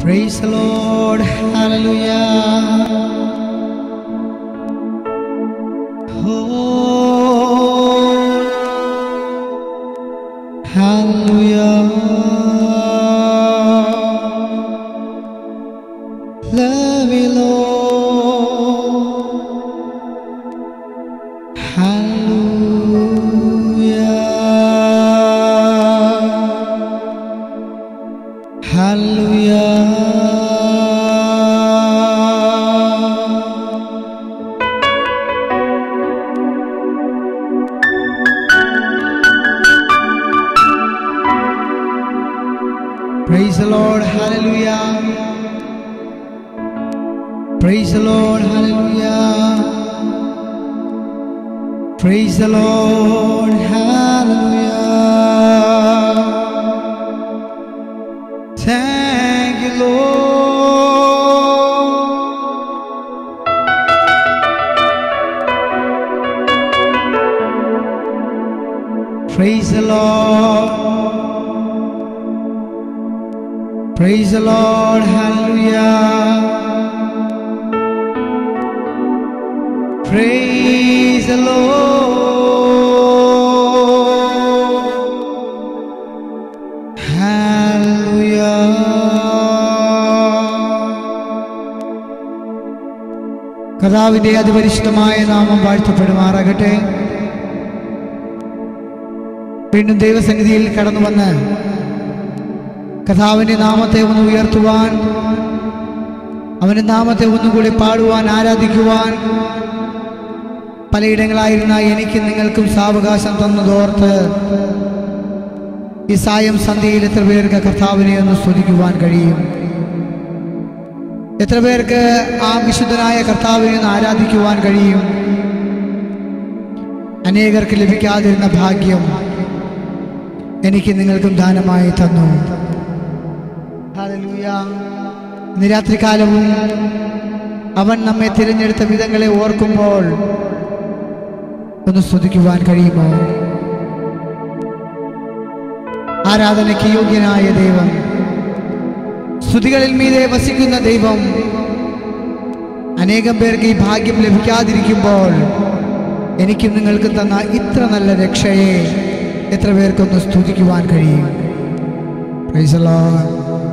Praise the Lord. Hallelujah. Oh, hallelujah. Love you, Lord. Hallelujah. Hallelujah. Praise the Lord, hallelujah. Praise the Lord, hallelujah. Praise the Lord, hallelujah. Thank you, Lord. Praise the Lord. Praise the Lord, hallelujah. Praise the Lord. Hallelujah. കർത്താവിന്റെ അതിപരിശുദ്ധമായ നാമം വാഴ്ത്തപ്പെടുമാറാകട്ടെ വീണ്ടും ദൈവസന്നിധിയിൽ കടന്നു വന്ന് കഥാവിന്റെ നാമത്തെ ഒന്ന് ഉയർത്തുവാൻ അവന്റെ നാമത്തെ ഒന്നുകൂടി പാടുവാൻ ആരാധിക്കുവാൻ പലയിടങ്ങളായിരുന്ന എനിക്ക് നിങ്ങൾക്കും സാവകാശം തന്നതോർത്ത് ഈ സായം സന്ധ്യയിൽ എത്ര പേർക്ക് കർത്താവിനെ ഒന്ന് സ്തുതിക്കുവാൻ കഴിയും എത്ര പേർക്ക് ആ വിശുദ്ധനായ കർത്താവിനെ ഒന്ന് ആരാധിക്കുവാൻ കഴിയും അനേകർക്ക് ലഭിക്കാതിരുന്ന ഭാഗ്യം എനിക്ക് നിങ്ങൾക്കും ദാനമായി തന്നു ഹല്ലേലൂയ. ഇന്ന് രാത്രികാലവും അവൻ നമ്മെ തിരഞ്ഞെടുത്ത വിധങ്ങളെ ഓർക്കുമ്പോൾ ഒന്ന് സ്തുതിക്കുവാൻ കഴിയുമോ ആരാധനയ്ക്ക് യോഗ്യനായ ദൈവം സ്തുതികളിൽ മീതെ വസിക്കുന്ന ദൈവം അനേകം പേർക്ക് ഈ ഭാഗ്യം ലഭിക്കാതിരിക്കുമ്പോൾ എനിക്കും നിങ്ങൾക്കും തന്ന ഇത്ര നല്ല രക്ഷയെ എത്ര പേർക്കൊന്ന് സ്തുതിക്കുവാൻ കഴിയും Praise the Lord.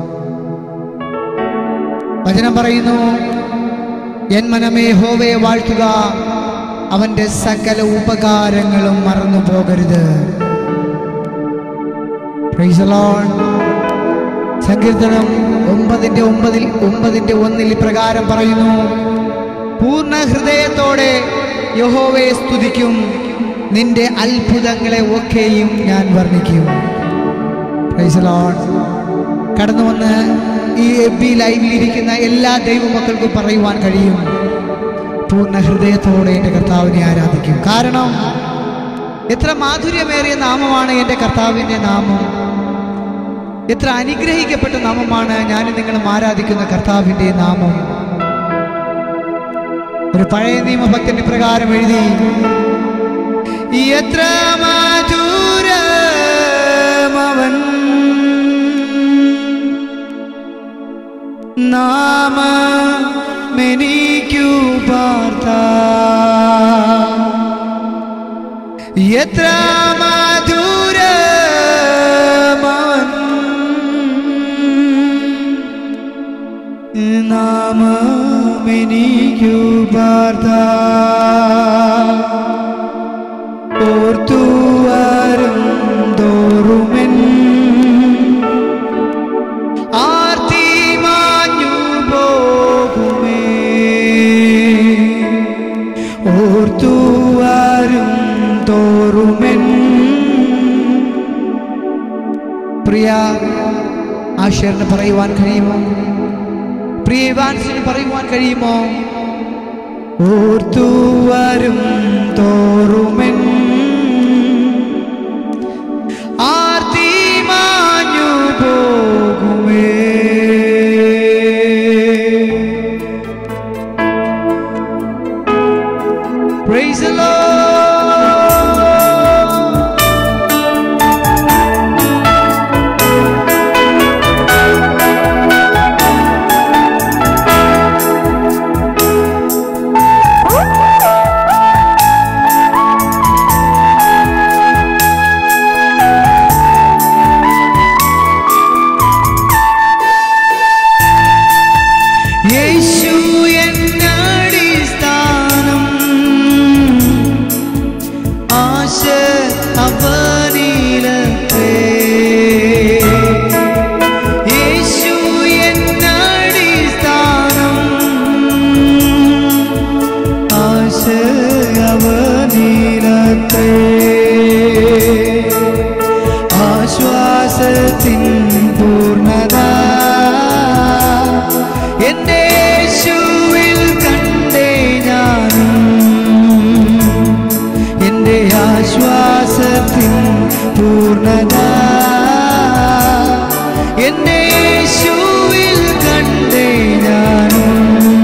വചനം പറയുന്നു എൻ മനമേ ഹോവയെ വാഴ്ത്തുക അവന്റെ സകല ഉപകാരങ്ങളും മറന്നു പോകരുത് Praise the Lord. സങ്കീർത്തനം ഒമ്പതിന്റെ ഒമ്പതിൽ ഒമ്പതിന്റെ ഒന്നിൽ ഇപ്രകാരം പറയുന്നു പൂർണ്ണ ഹൃദയത്തോടെ യഹോവയെ സ്തുതിക്കും നിന്റെ അത്ഭുതങ്ങളെ ഒക്കെയും ഞാൻ വർണ്ണിക്കും Praise the Lord. കടന്നു വന്ന് ഈ എഫ് ബി ലൈവിൽ ഇരിക്കുന്ന എല്ലാ ദൈവമക്കൾക്കും പറയുവാൻ കഴിയും പൂർണ്ണ ഹൃദയത്തോടെ എൻ്റെ കർത്താവിനെ ആരാധിക്കും കാരണം എത്ര മാധുര്യമേറിയ നാമമാണ് എൻ്റെ കർത്താവിൻ്റെ നാമം എത്ര അനുഗ്രഹിക്കപ്പെട്ട നാമമാണ് ഞാനും നിങ്ങളും ആരാധിക്കുന്ന കർത്താവിൻ്റെ നാമം ഒരു പഴയ നിയമഭക്തന്റെ പ്രകാരം എഴുതി എത്ര മാധുരമവൻ നാമ മെനിക്കു പാർത്ത എത്ര മധുരമവൻ നാമ മെനിക്കു പാർത്ത ഓർത്തുവരും തോറുമെൻ ആർത്തി മാഞ്ഞു പോകുമേ ഓർത്തുവരും തോറുമെൻ പ്രിയ ആശയറിന് പറയുവാൻ കഴിയുമോ പ്രിയ ഇവാൻസിന് പറയുവാൻ കഴിയുമോ ഓർത്തുവരും തോറുമെൻ ആർത്തി മാഞ്ഞു പോകുമേ Praise the Lord. എന്റെ യേശുവിൽ കണ്ടേ ഞാനും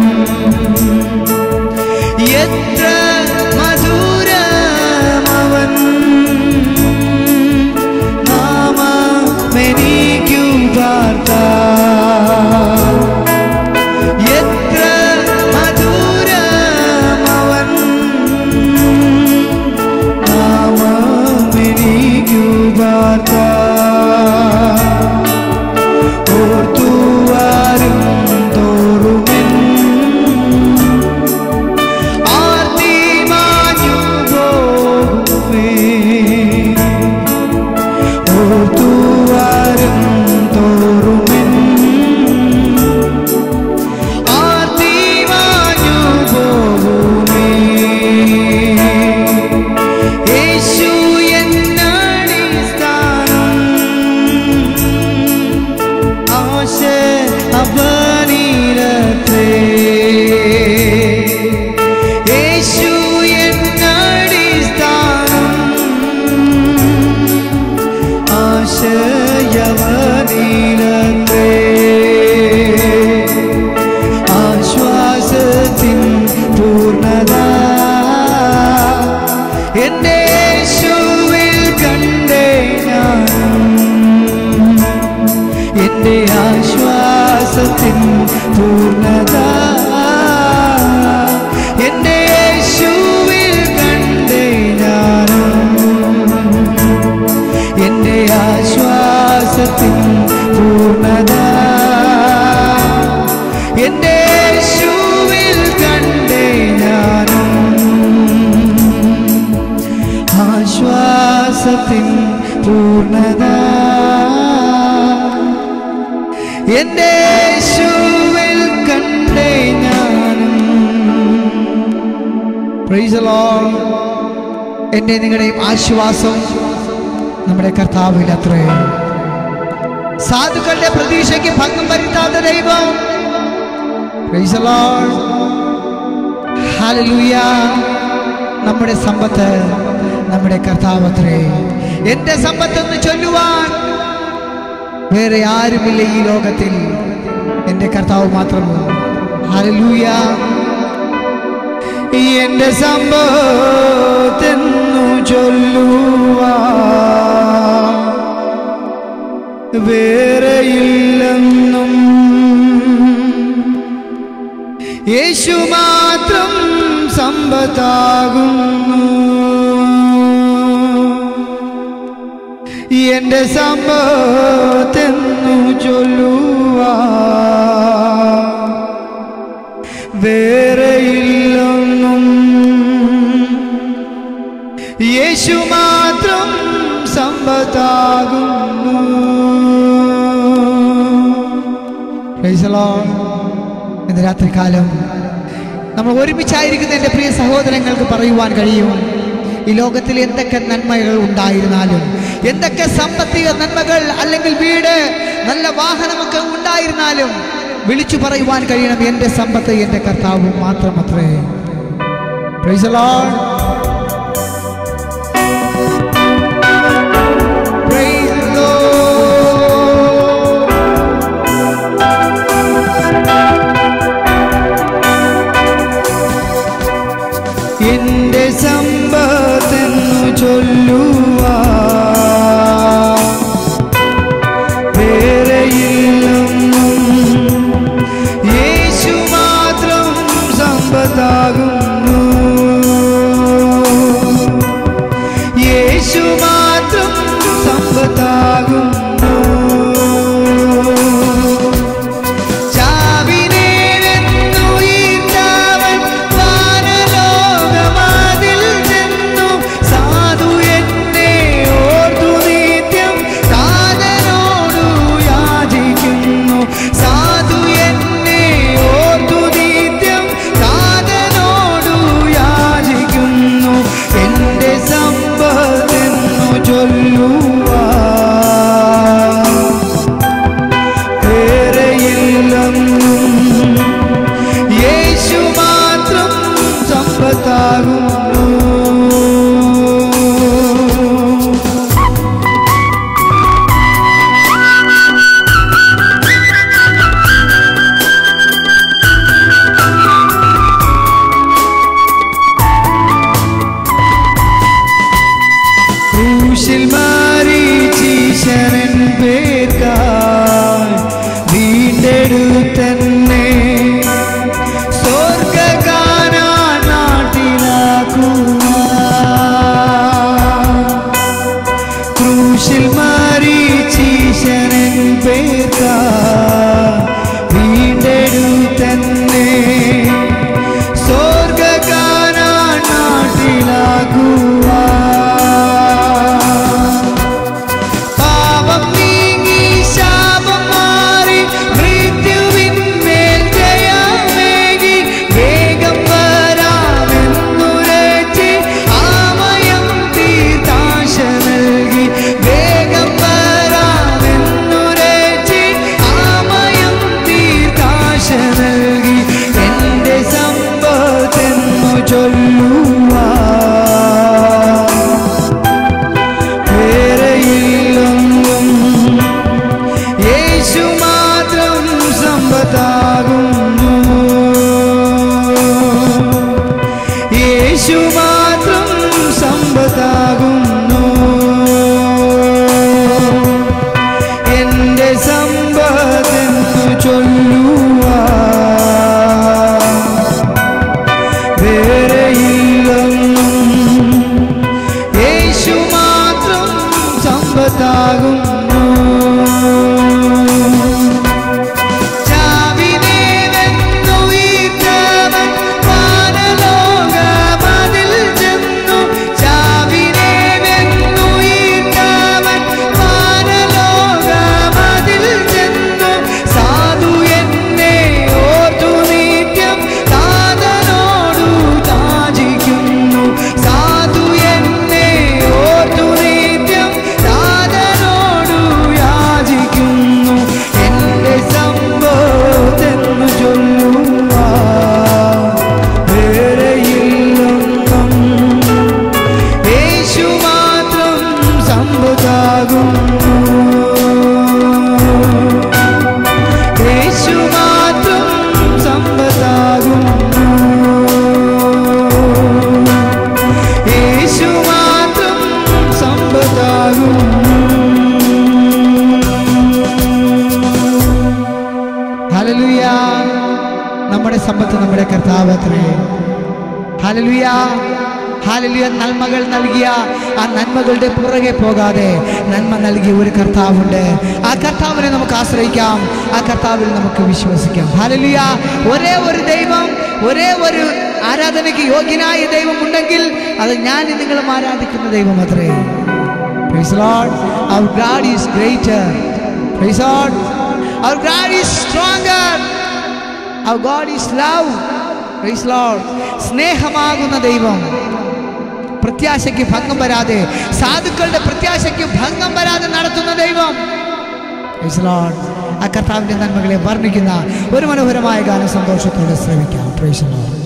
എത്ര മധുരമവൻ നാമെനിക്കു പാർത്ത എത്ര മധുരമവൻ നാമെനിക്കു പാർത്ത ഓർത്തുവാരും തോറുമെൻ ആർത്തി മാഞ്ഞു പോകുമേ ഓർത്തുവാരും തോറുമെൻ ആർത്തി മാഞ്ഞു പോകുമേ യേശു എന്നാടി സ്ഥാനം ആശ അപനീരത്രേ യേശു എന്നാടി സ്ഥാനം ആശയവനീരത്രേ ആശ്വാസത്തിൻ പൂർണ്ണത എന്റെ യേശുവിൽ കണ്ടേ ഞാനും എന്റെ ആശ്വാസത്തിൻ പൂർണ്ണത എന്റെ യേശുവിൽ കണ്ടേ ഞാനും എന്റെ ആശ്വാസത്തിൻ പൂർണ്ണത എന്റെ യേശുവിൽ കണ്ടേ ഞാനും ആശ്വാസത്തിൻ പൂർണ്ണത എന്റെ യേശുവിൽ കണ്ടേ ഞാനും Praise the Lord. എൻ്റെ നിങ്ങളുടെയും ആശ്വാസം നമ്മുടെ കർത്താവിൽ അത്രേ സാധുക്കളുടെ പ്രതീക്ഷയ്ക്ക് ഭംഗം വരുത്താത്ത ദൈവം Praise the Lord. Hallelujah. നമ്മുടെ സമ്പത്ത് നമ്മുടെ കർത്താവത്രേ എൻ്റെ സമ്പത്തെന്ന് ചൊല്ലുവാൻ വേറെ ആരുമില്ല ഈ ലോകത്തിൽ എൻ്റെ കർത്താവ് മാത്രമേ ഹല്ലേലൂയ എൻ്റെ സമ്പത്തെന്നു ചൊല്ലുവാ വേറെയില്ലെന്നും യേശു മാത്രം സമ്പത്താകുന്നു എന്റെ സമ്പത്തെന്നു ചൊല്ലുവാ വേറെയില്ലൊന്നും യേശു മാത്രം സമ്പത്താകുന്നു Praise the Lord. ഇന്ന് രാത്രികാലം നമ്മൾ ഒരുമിച്ചായിരിക്കുന്ന എൻ്റെ പ്രിയ സഹോദരങ്ങൾക്ക് പറയുവാൻ കഴിയും ഈ ലോകത്തിൽ എന്തൊക്കെ നന്മകൾ ഉണ്ടായിരുന്നാലും എന്തൊക്കെ സാമ്പത്തിക നന്മകൾ അല്ലെങ്കിൽ വീട് നല്ല വാഹനമൊക്കെ ഉണ്ടായിരുന്നാലും വിളിച്ചു പറയുവാൻ കഴിയണം എൻ്റെ സമ്പത്ത് എൻ്റെ കർത്താവ് മാത്രമത്രേ Praise the Lord. Praise the Lord. എന്റെ സമ്പത്തെന്നു ചൊല്ലുവാ വേറെയില്ലൊന്നും യേശു മാത്രം സമ്പത്താകുന്നു പേർക്ക വീണ്ടെടുത്തന്നെ സ്വർഗകാരാ നാട്ടിലാകുവാ പാപം നീങ്ങി ശാപം മാറി മൃത്യുവിന്മേൽ ജയമേകി വേഗം വരാമെന്നുരച്ച് ആമയം തീർത്താശ നൽകി വേഗം വരാമെന്നുരച്ച് ആമയം തീർത്താശ നൽകി എൻ്റെ സമ്പത്തെന്നു ചൊല്ലുവാ വേറെയില്ലൊന്നും യേശു മാത്രം സമ്പത്താകുന്നു യേശു മാത്രം സമ്പത്താകുന്നു എൻ്റെ സമ്പത്തെന്നു ചൊല്ലുവാ വേറെയില്ലൊന്നും യേശു മാത്രം സമ്പത്താകുന്നു ചാവിനെ വെന്നുയർത്തവൻ വാനലോകമതിൽ ചെന്നു. ചാവിനെ വെന്നുയർത്തവൻ വാനലോകമതിൽ ചെന്നു. സാധു എന്നെ ഓർത്തു നിത്യം താതനോടു യാചിക്കുന്നു. സാധു എന്നെ ഓർത്തു നിത്യം താതനോടു യാചിക്കുന്നു. എന്റെ സമ്പത്തെന്നു ചൊല്ലുവാ വേറെയില്ലൊന്നും യേശു മാത്രം സമ്പത്താകുന്നു യേശു മാത്രം സമ്പത്താകുന്നു യേശു മാത്രം സമ്പത്താകുന്നു ഹല്ലേലൂയ നമ്മുടെ സമ്പത്ത് നമ്മുടെ കർത്താവ് അത്രേ ഹല്ലേലൂയ ഹാലലിയ നന്മകൾ നൽകിയ ആ നന്മകളുടെ പുറകെ പോകാതെ നന്മ നൽകിയ ഒരു കർത്താവുണ്ട് ആ കർത്താവിനെ നമുക്ക് ആശ്രയിക്കാം ആ കർത്താവിൽ നമുക്ക് വിശ്വസിക്കാം ഹാലലിയ ഒരേ ഒരു ദൈവം ഒരേ ഒരു ആരാധനയ്ക്ക് യോഗ്യനായ ദൈവം ഉണ്ടെങ്കിൽ അത് ഞാൻ നിങ്ങളും ആരാധിക്കുന്ന ദൈവം അത്രേ Praise the Lord. Our God is greater. Praise the Lord. Our God is stronger. Our God is love. Praise the Lord. സ്നേഹമാകുന്ന ദൈവം പ്രത്യാശയ്ക്ക് ഭംഗം വരാതെ സാധുക്കളുടെ പ്രത്യാശയ്ക്ക് ഭംഗം വരാതെ നടത്തുന്ന ദൈവം Praise the Lord. ആ കർത്താവിന്റെ നന്മകളെ വർണ്ണിക്കുന്ന ഒരു മനോഹരമായ ഗാനം സന്തോഷത്തോടെ ശ്രമിക്കാം Praise the Lord.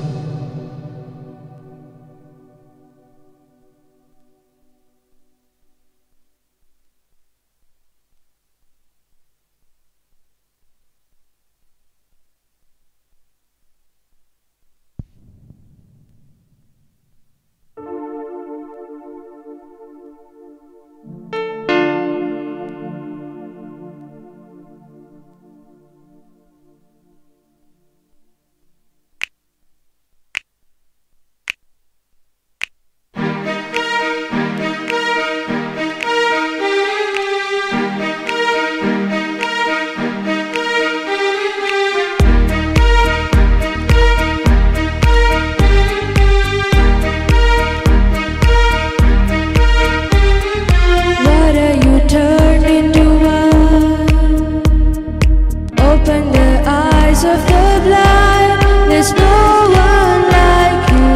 Water you turned into wine. Open the eyes of the blind. There's no one like you.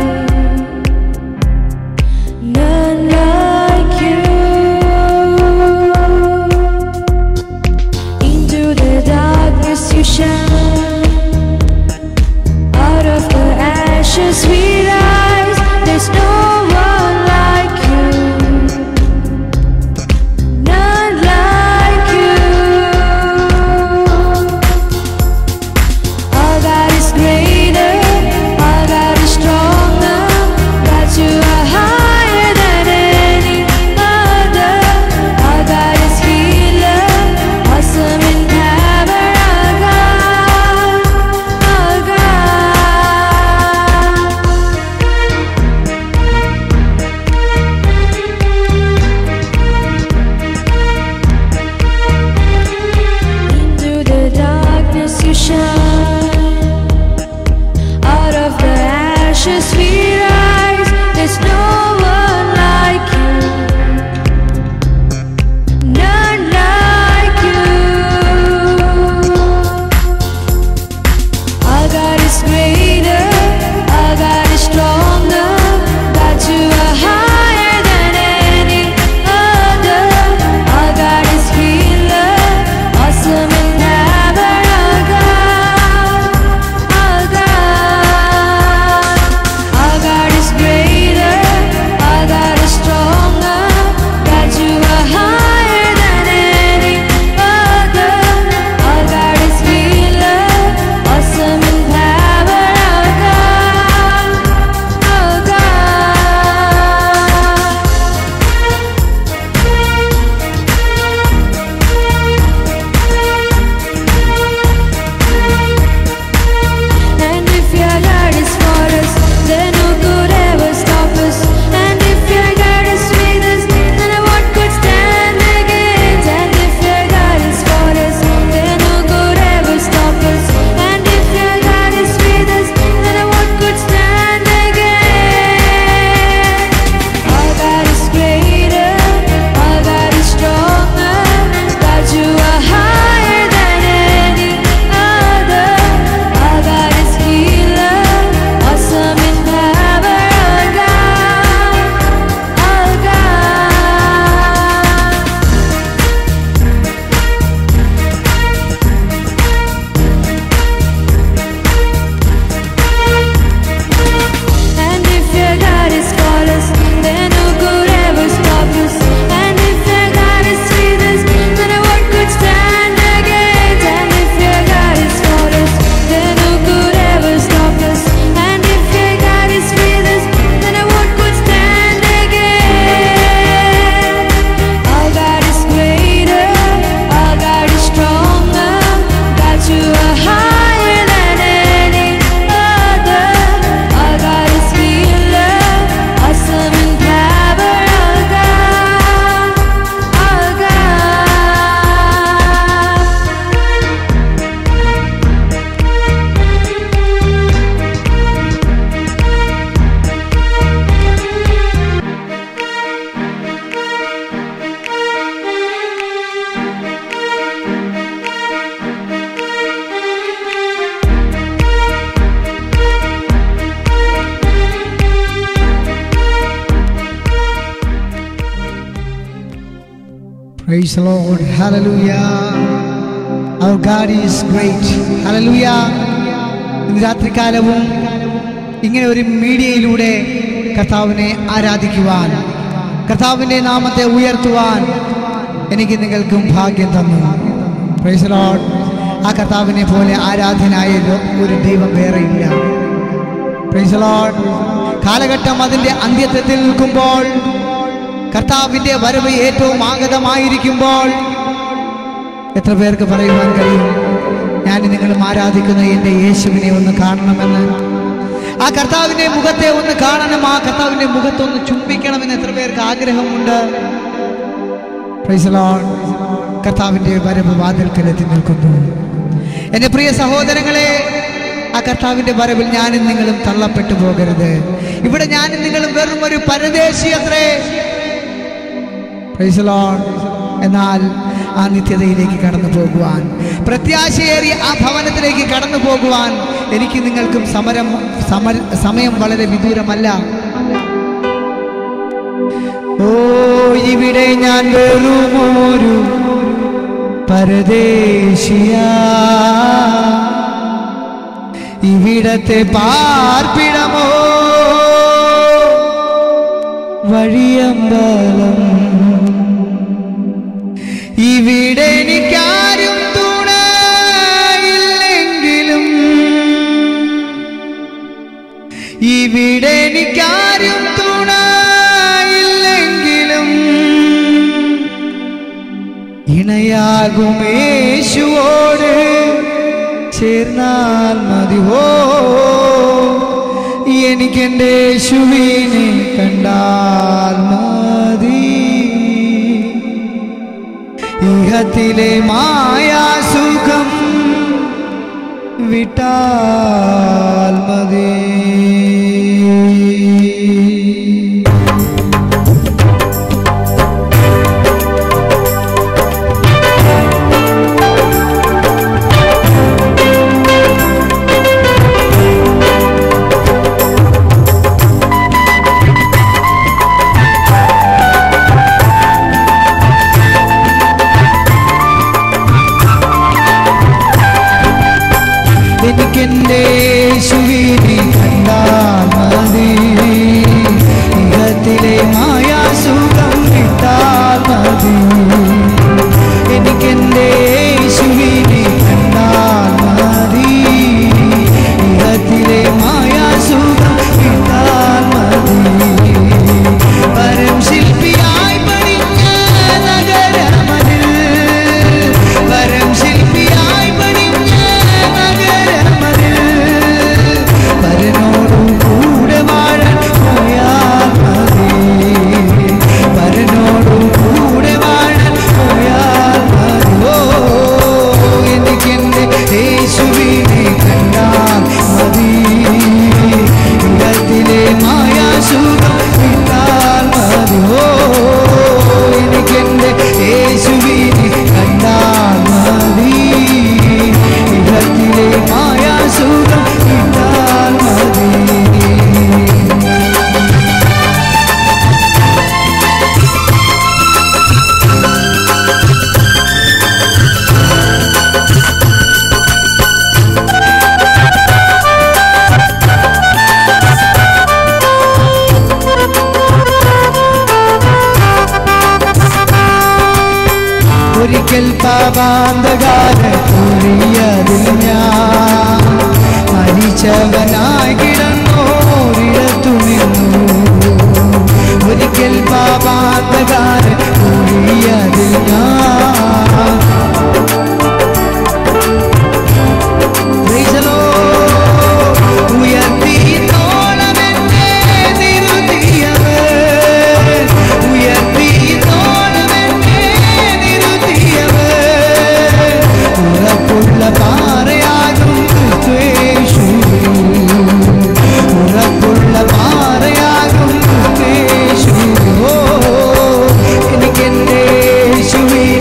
None like you. Into the darkness you shine. Out of the ashes we rise. There's no one like you. None like you. Our God is greater. Our God is stronger. God, you are higher than any other. Our God is healer. Awesome in power. Our God. Praise the Lord. Hallelujah. Our God is great. Hallelujah. ഇന്ന് രാത്രികാലവും ഇങ്ങനെ ഒരു മീഡിയയിലൂടെ കർത്താവിനെ ആരാധിക്കുവാൻ കർത്താവിൻ്റെ നാമത്തെ ഉയർത്തുവാൻ എനിക്ക് നിങ്ങൾക്കും ഭാഗ്യം തന്നു പ്രൈസ് ലോഡ് ആ കർത്താവിനെ പോലെ ആരാധനായ ഒരു ദൈവം വേറെ ഇല്ല പ്രൈസ് ലോഡ് കാലഘട്ടം അതിൻ്റെ അന്ത്യത്തിൽ നിൽക്കുമ്പോൾ കർത്താവിൻ്റെ വരവ് ഏറ്റവും ആഗതമായിരിക്കുമ്പോൾ എത്ര പേർക്ക് പറയുവാൻ കഴിയും ഞാൻ നിങ്ങളും ആരാധിക്കുന്ന എൻ്റെ യേശുവിനെ ഒന്ന് കാണണമെന്ന് ആ കർത്താവിൻ്റെ മുഖത്തെ ഒന്ന് കാണണം ആ കർത്താവിൻ്റെ മുഖത്തൊന്ന് ചുംബിക്കണമെന്ന് എത്ര പേർക്ക് ആഗ്രഹമുണ്ട് Praise the Lord. കർത്താവിൻ്റെ വരവ് വാതിൽക്കലെത്തി നിൽക്കുന്നു എൻ്റെ പ്രിയ സഹോദരങ്ങളെ ആ കർത്താവിൻ്റെ വരവിൽ ഞാനും നിങ്ങളും തള്ളപ്പെട്ടു പോകരുത് ഇവിടെ ഞാനും നിങ്ങളും വെറും ഒരു പരദേശി അത്രേ Praise the Lord. എന്നാൽ ആ നിത്യതയിലേക്ക് കടന്നു പോകുവാൻ പ്രത്യാശയേറിയ ആ ഭവനത്തിലേക്ക് കടന്നു പോകുവാൻ എനിക്ക് നിങ്ങൾക്കും സമരം സമര സമയം വളരെ വിദൂരമല്ല ഓ ഇവിടെ ഞാൻ വെറുമൊരു പരദേശിയ ഇവിടത്തെ പാർപ്പിടമോ വഴിയമ്പലം ഇവിടെ എനിക്കാരും തുണയില്ലെങ്കിലും ഇവിടെ എനിക്കാരും തുണയില്ലെങ്കിലും ഇണയാകും യേശുവോട് ചേർന്നാൽ മതിവോ എനിക്കെൻ്റെ യേശുവിനെ കണ്ടാൽ മതി ഇഹത്തിലെ മായാസുഖം വിട്ടാൽ മതി എനിക്കെൻ്റെ യേശുവിനെ കണ്ടാൽ മതി ഇഹത്തിലെ മായാസുഖം വിട്ടാൽ മതി എനിക്കെൻ്റെ യേശുവിനെ കണ്ടാൽ മതി ഇഹത്തിലെ മായാസുഖം വിട്ടാൽ മതി പരം ശില്പിയായി പണിഞ്ഞ നഗരമതിൽ പരം ശില്പിയായി പണിഞ്ഞ നഗരമതിൽ പരനോടും കൂടെ വാഴാൻ പോയാൽ മതി പരനോടും കൂടെ വാഴാൻ പോയാൽ മതി ഓ എനിക്കെന്റെ യേശുവിനെ കണ്ടാൽ മതി ഇടത്തിലെ മായാസുഖം വിട്ടാൽ മതി ഓ എനിക്കെന്റെ യേശുവിനെ കണ്ടാൽ മതി ഇടത്തിലെ മായാസുഖം വിട്ടാൽ മതി ഒരിക്കൽ പാപാന്തകാല കുഴിയതിൽ ഞാൻ മരിച്ചവനായി കിടന്നോരിടത്തു നിന്നു ഒരിക്കൽ പാപാന്തകാല കുഴിയതിൽ ഞാൻ Praise the Lord. ഉയർത്തിയിട്ടോളമെന്നെ നിറുത്തിയവൻ. ഉയർത്തിയിട്ടോളമെന്നെ നിറുത്തിയവൻ. ഉറപ്പുള്ള പാറയാകും ക്രിസ്തുയേശു. ഉറപ്പുള്ള പാറയാകും ക്രിസ്തുയേശു. ഓ, എനിക്കെന്റെ യേശുവിനെ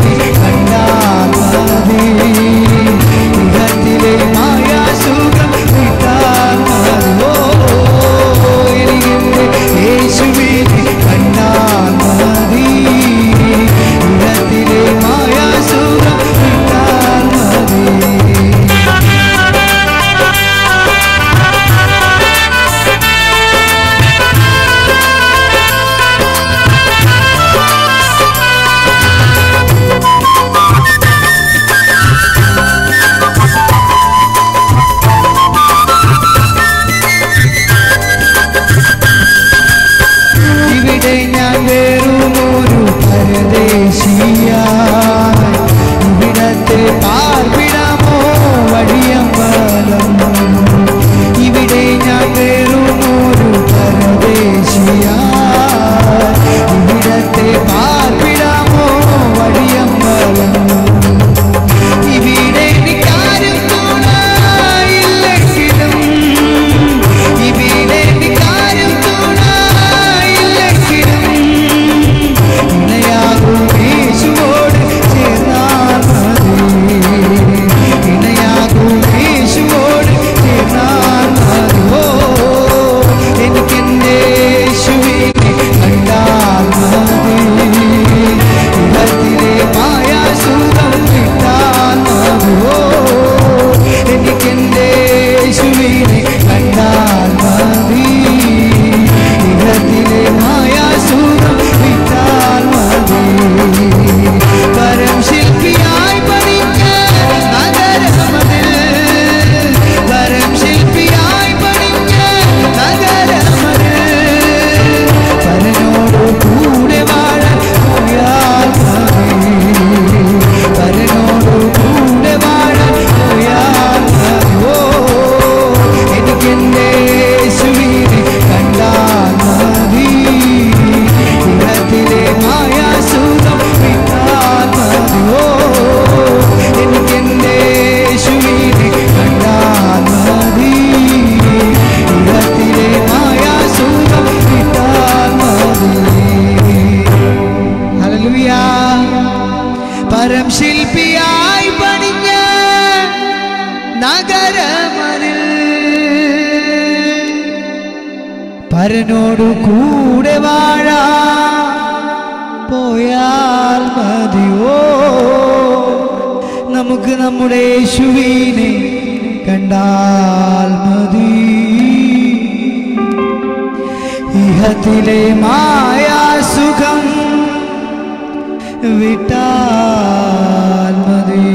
പരനോടു കൂടെ വാഴാ പോയാൽ മതിയോ നമുക്ക് നമ്മുടെ യേശുവിനെ കണ്ടാൽ മതി ഇഹത്തിലെ മായാസുഖം വിട്ടാൽ മതി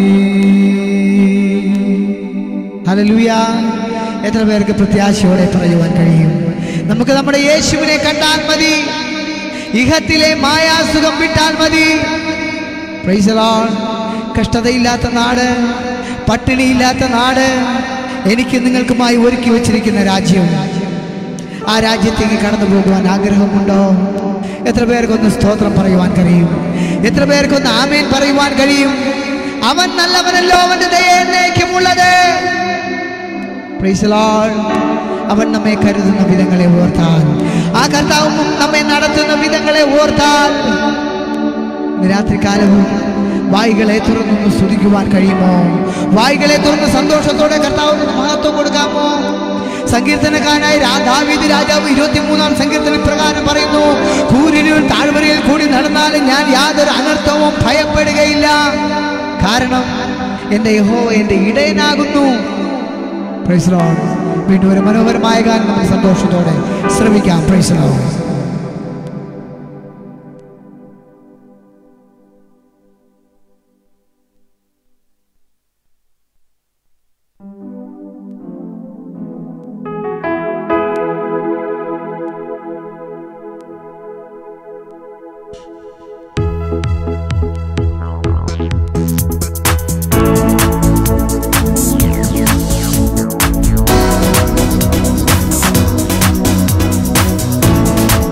ഹല്ലേലൂയ എത്ര പേർക്ക് പ്രത്യാശയോടെ പറയുവാൻ കഴിയും നമുക്ക് നമ്മുടെ യേശുവിനെ കണ്ടാൽ മതി ഇഹത്തിലെ മായാസുഖം വിട്ടാൽ മതി Praise the Lord. കഷ്ടതയില്ലാത്ത നാട് പട്ടിണിയില്ലാത്ത നാട് എനിക്ക് നിങ്ങൾക്കുമായി ഒരുക്കി വച്ചിരിക്കുന്ന രാജ്യം ആ രാജ്യത്തേക്ക് കടന്നു പോകുവാൻ ആഗ്രഹമുണ്ടോ എത്ര പേർക്കൊന്ന് സ്തോത്രം പറയുവാൻ കഴിയും എത്ര പേർക്കൊന്ന് ആമേൻ പറയുവാൻ കഴിയും അവൻ നല്ലവനല്ലോ അവന്റെ ദയ എന്നേക്കുമുള്ളത് Praise the Lord. അവൻ നമ്മെ കരുതുന്ന വിധങ്ങളെ ഓർത്താൽ ആ കർത്താവ് നമ്മെ നടത്തുന്ന വിധങ്ങളെ ഓർത്താൽ ഇന്ന് രാത്രികാലവും വായികളെ തുറന്നൊന്ന് സ്തുതിക്കുവാൻ കഴിയുമോ വായികളെ തുറന്ന് സന്തോഷത്തോടെ കർത്താവിന് മഹത്വം കൊടുക്കാമോ സങ്കീർത്തനക്കാരനായ രാ- ദാവീദ് രാജാവ് ഇരുപത്തിമൂന്നാം സങ്കീർത്തന പ്രകാരം പറയുന്നു കൂരിരുൾ താഴ്വരയിൽ കൂടി നടന്നാലും ഞാൻ യാതൊരു അനർത്ഥവും ഭയപ്പെടുകയില്ല കാരണം എൻ്റെ യഹോ എൻ്റെ ഇടയനാകുന്നു Praise the Lord. വീണ്ടും ഒരു മനോഹരമായ ഗാനം നമുക്ക് സന്തോഷത്തോടെ ശ്രമിക്കാം പ്രൈസ് ലോഡ് യേശുവേ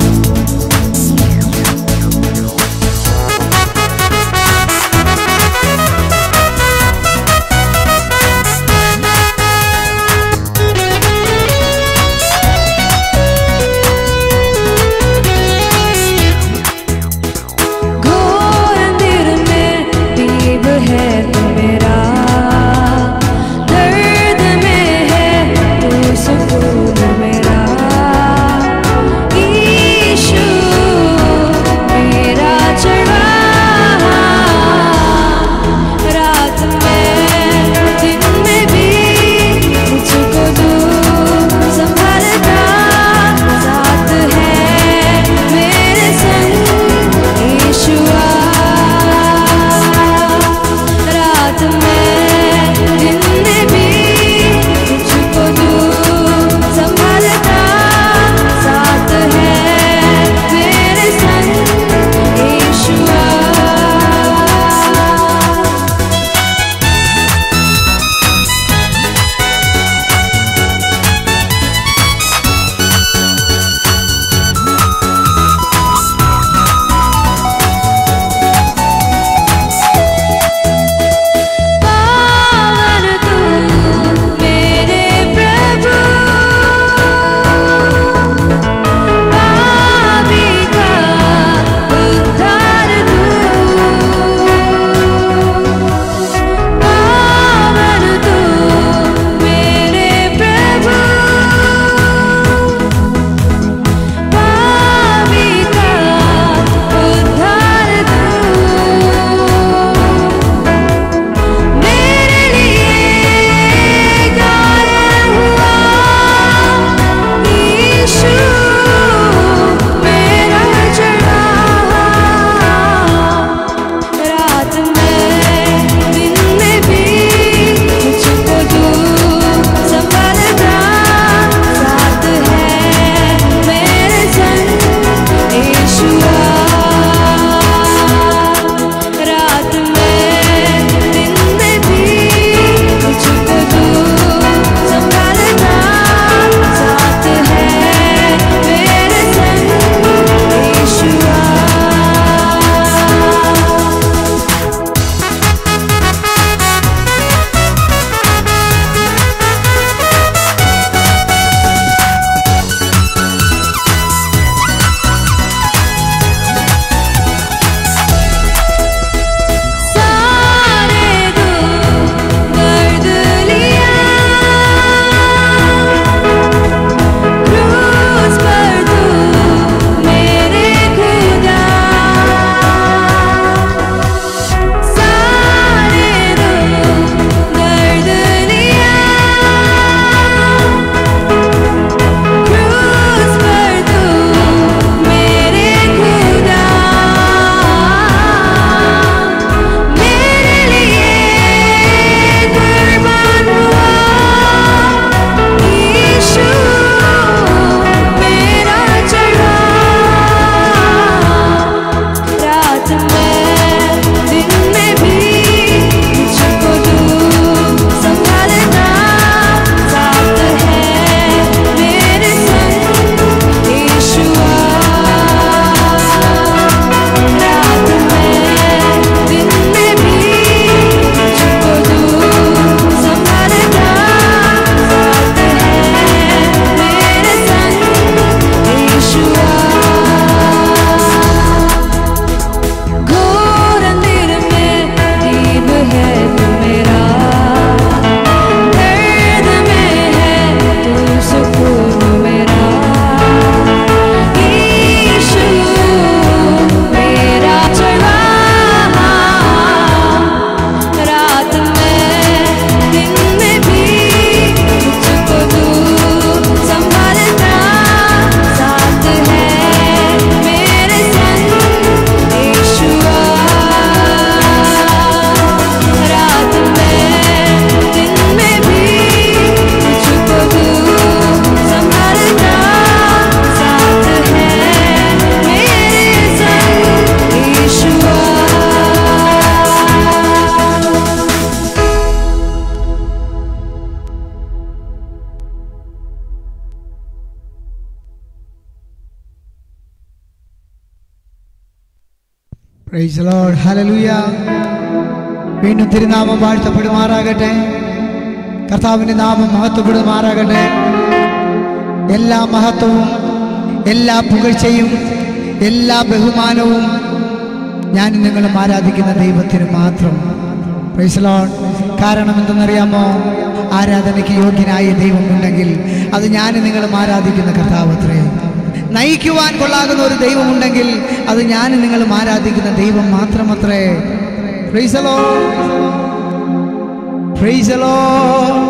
പ്രൈസ് ലോർഡ് ഹല്ലേലൂയ വീണ്ടും തിരുനാമം വാഴ്ത്തപ്പെടുമാറാകട്ടെ കർത്താവിൻ്റെ നാമം മഹത്വപ്പെടുമാറാകട്ടെ എല്ലാ മഹത്വവും എല്ലാ പുകഴ്ചയും എല്ലാ ബഹുമാനവും ഞാൻ നിങ്ങളും ആരാധിക്കുന്ന ദൈവത്തിന് മാത്രം പ്രൈസ് ലോർഡ് കാരണം എന്തെന്നറിയാമോ ആരാധനയ്ക്ക് യോഗ്യനായ ദൈവമുണ്ടെങ്കിൽ അത് ഞാൻ നിങ്ങളും ആരാധിക്കുന്ന കർത്താവ് അത്രേ നയിക്കുവാൻ കൊള്ളാകുന്ന ഒരു ദൈവമുണ്ടെങ്കിൽ അത് ഞാൻ നിങ്ങളും ആരാധിക്കുന്ന ദൈവം മാത്രമത്രേ പ്രൈസ് ലോർഡ് പ്രൈസ് ലോർഡ്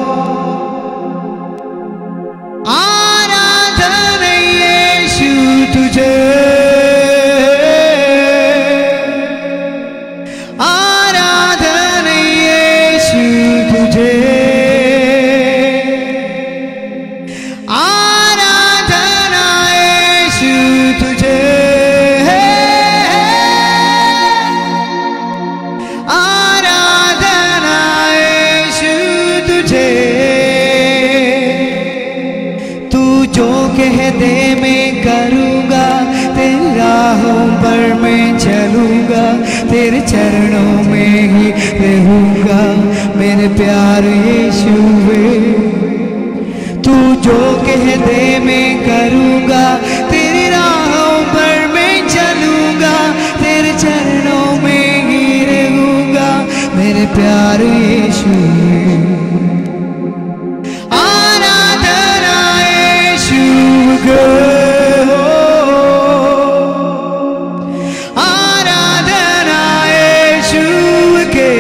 ആരാധന യേശു തുझे ആരാധന യേശു തുझे ആരാധന യേശു തുझे ആരാധന യേശു തുझे तू जो कह दे मैं करूँगा तेरी राहों पर मैं चलूँगा तेरे चरणों में ही रहूँगा मेरे प्यारे यीशुवे तू जो कह दे मैं करूँगा तेरी राहों पर मैं चलूँगा तेरे चरणों में ही रहूँगा मेरे प्यारे यीशुवे ആരാധന യേശുവേ ആരാധന യേശുവേ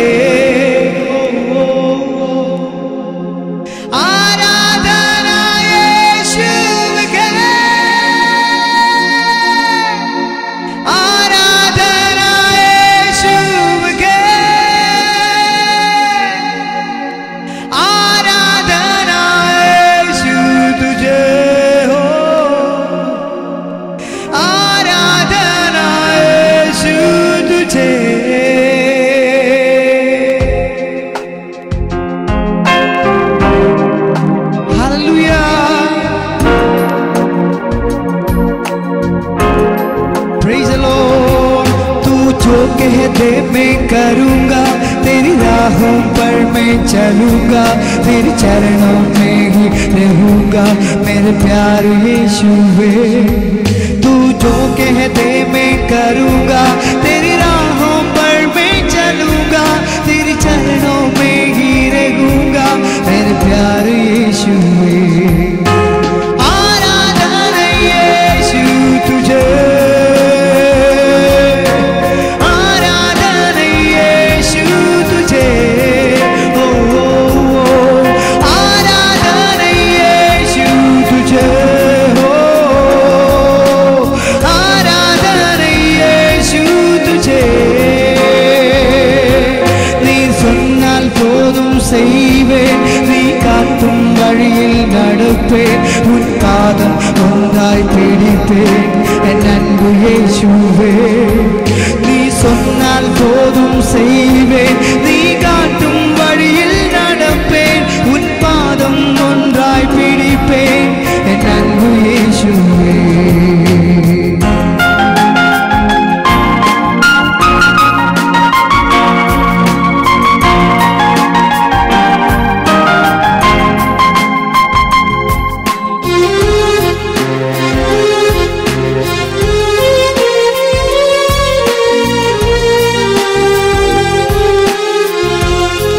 ആരാധന യേശുവേ ആരാധന യേശുവേ आराधना यीशु तुझे हो आराधना यीशु तुझे Praise the Lord. तू जो कह दे मैं करूँगा तेरी राहों पर मैं चलूँगा तेरे चरणों में ही रहूँगा मेरे प्यारे यीशुवे तू जो कह दे मैं करूँगा तेरी राहों पर मैं चलूँगा तेरे चरणों में ही रहूँगा मेरे प्यारे यीशुवे आराधना यीशु तुझे आराधना यीशु तुझे ओ ओ, ओ आराधना यीशु तुझे हो आराधना यीशु तुझे നീ சொன்னால் போதும் செய்வேன் நீ காட்டும் வழியில் நடப்பேன் உன் பாதம் ஒன்றாய் பிடிப்பேன் என் அன்பு இயேசுவே நீ சொன்னால் போதும் செய்வேன் நீ காட்டும் வழியில் நடப்பேன் உன் பாதம் ஒன்றாய் பிடிப்பேன் என் அன்பு இயேசுவே Thank you.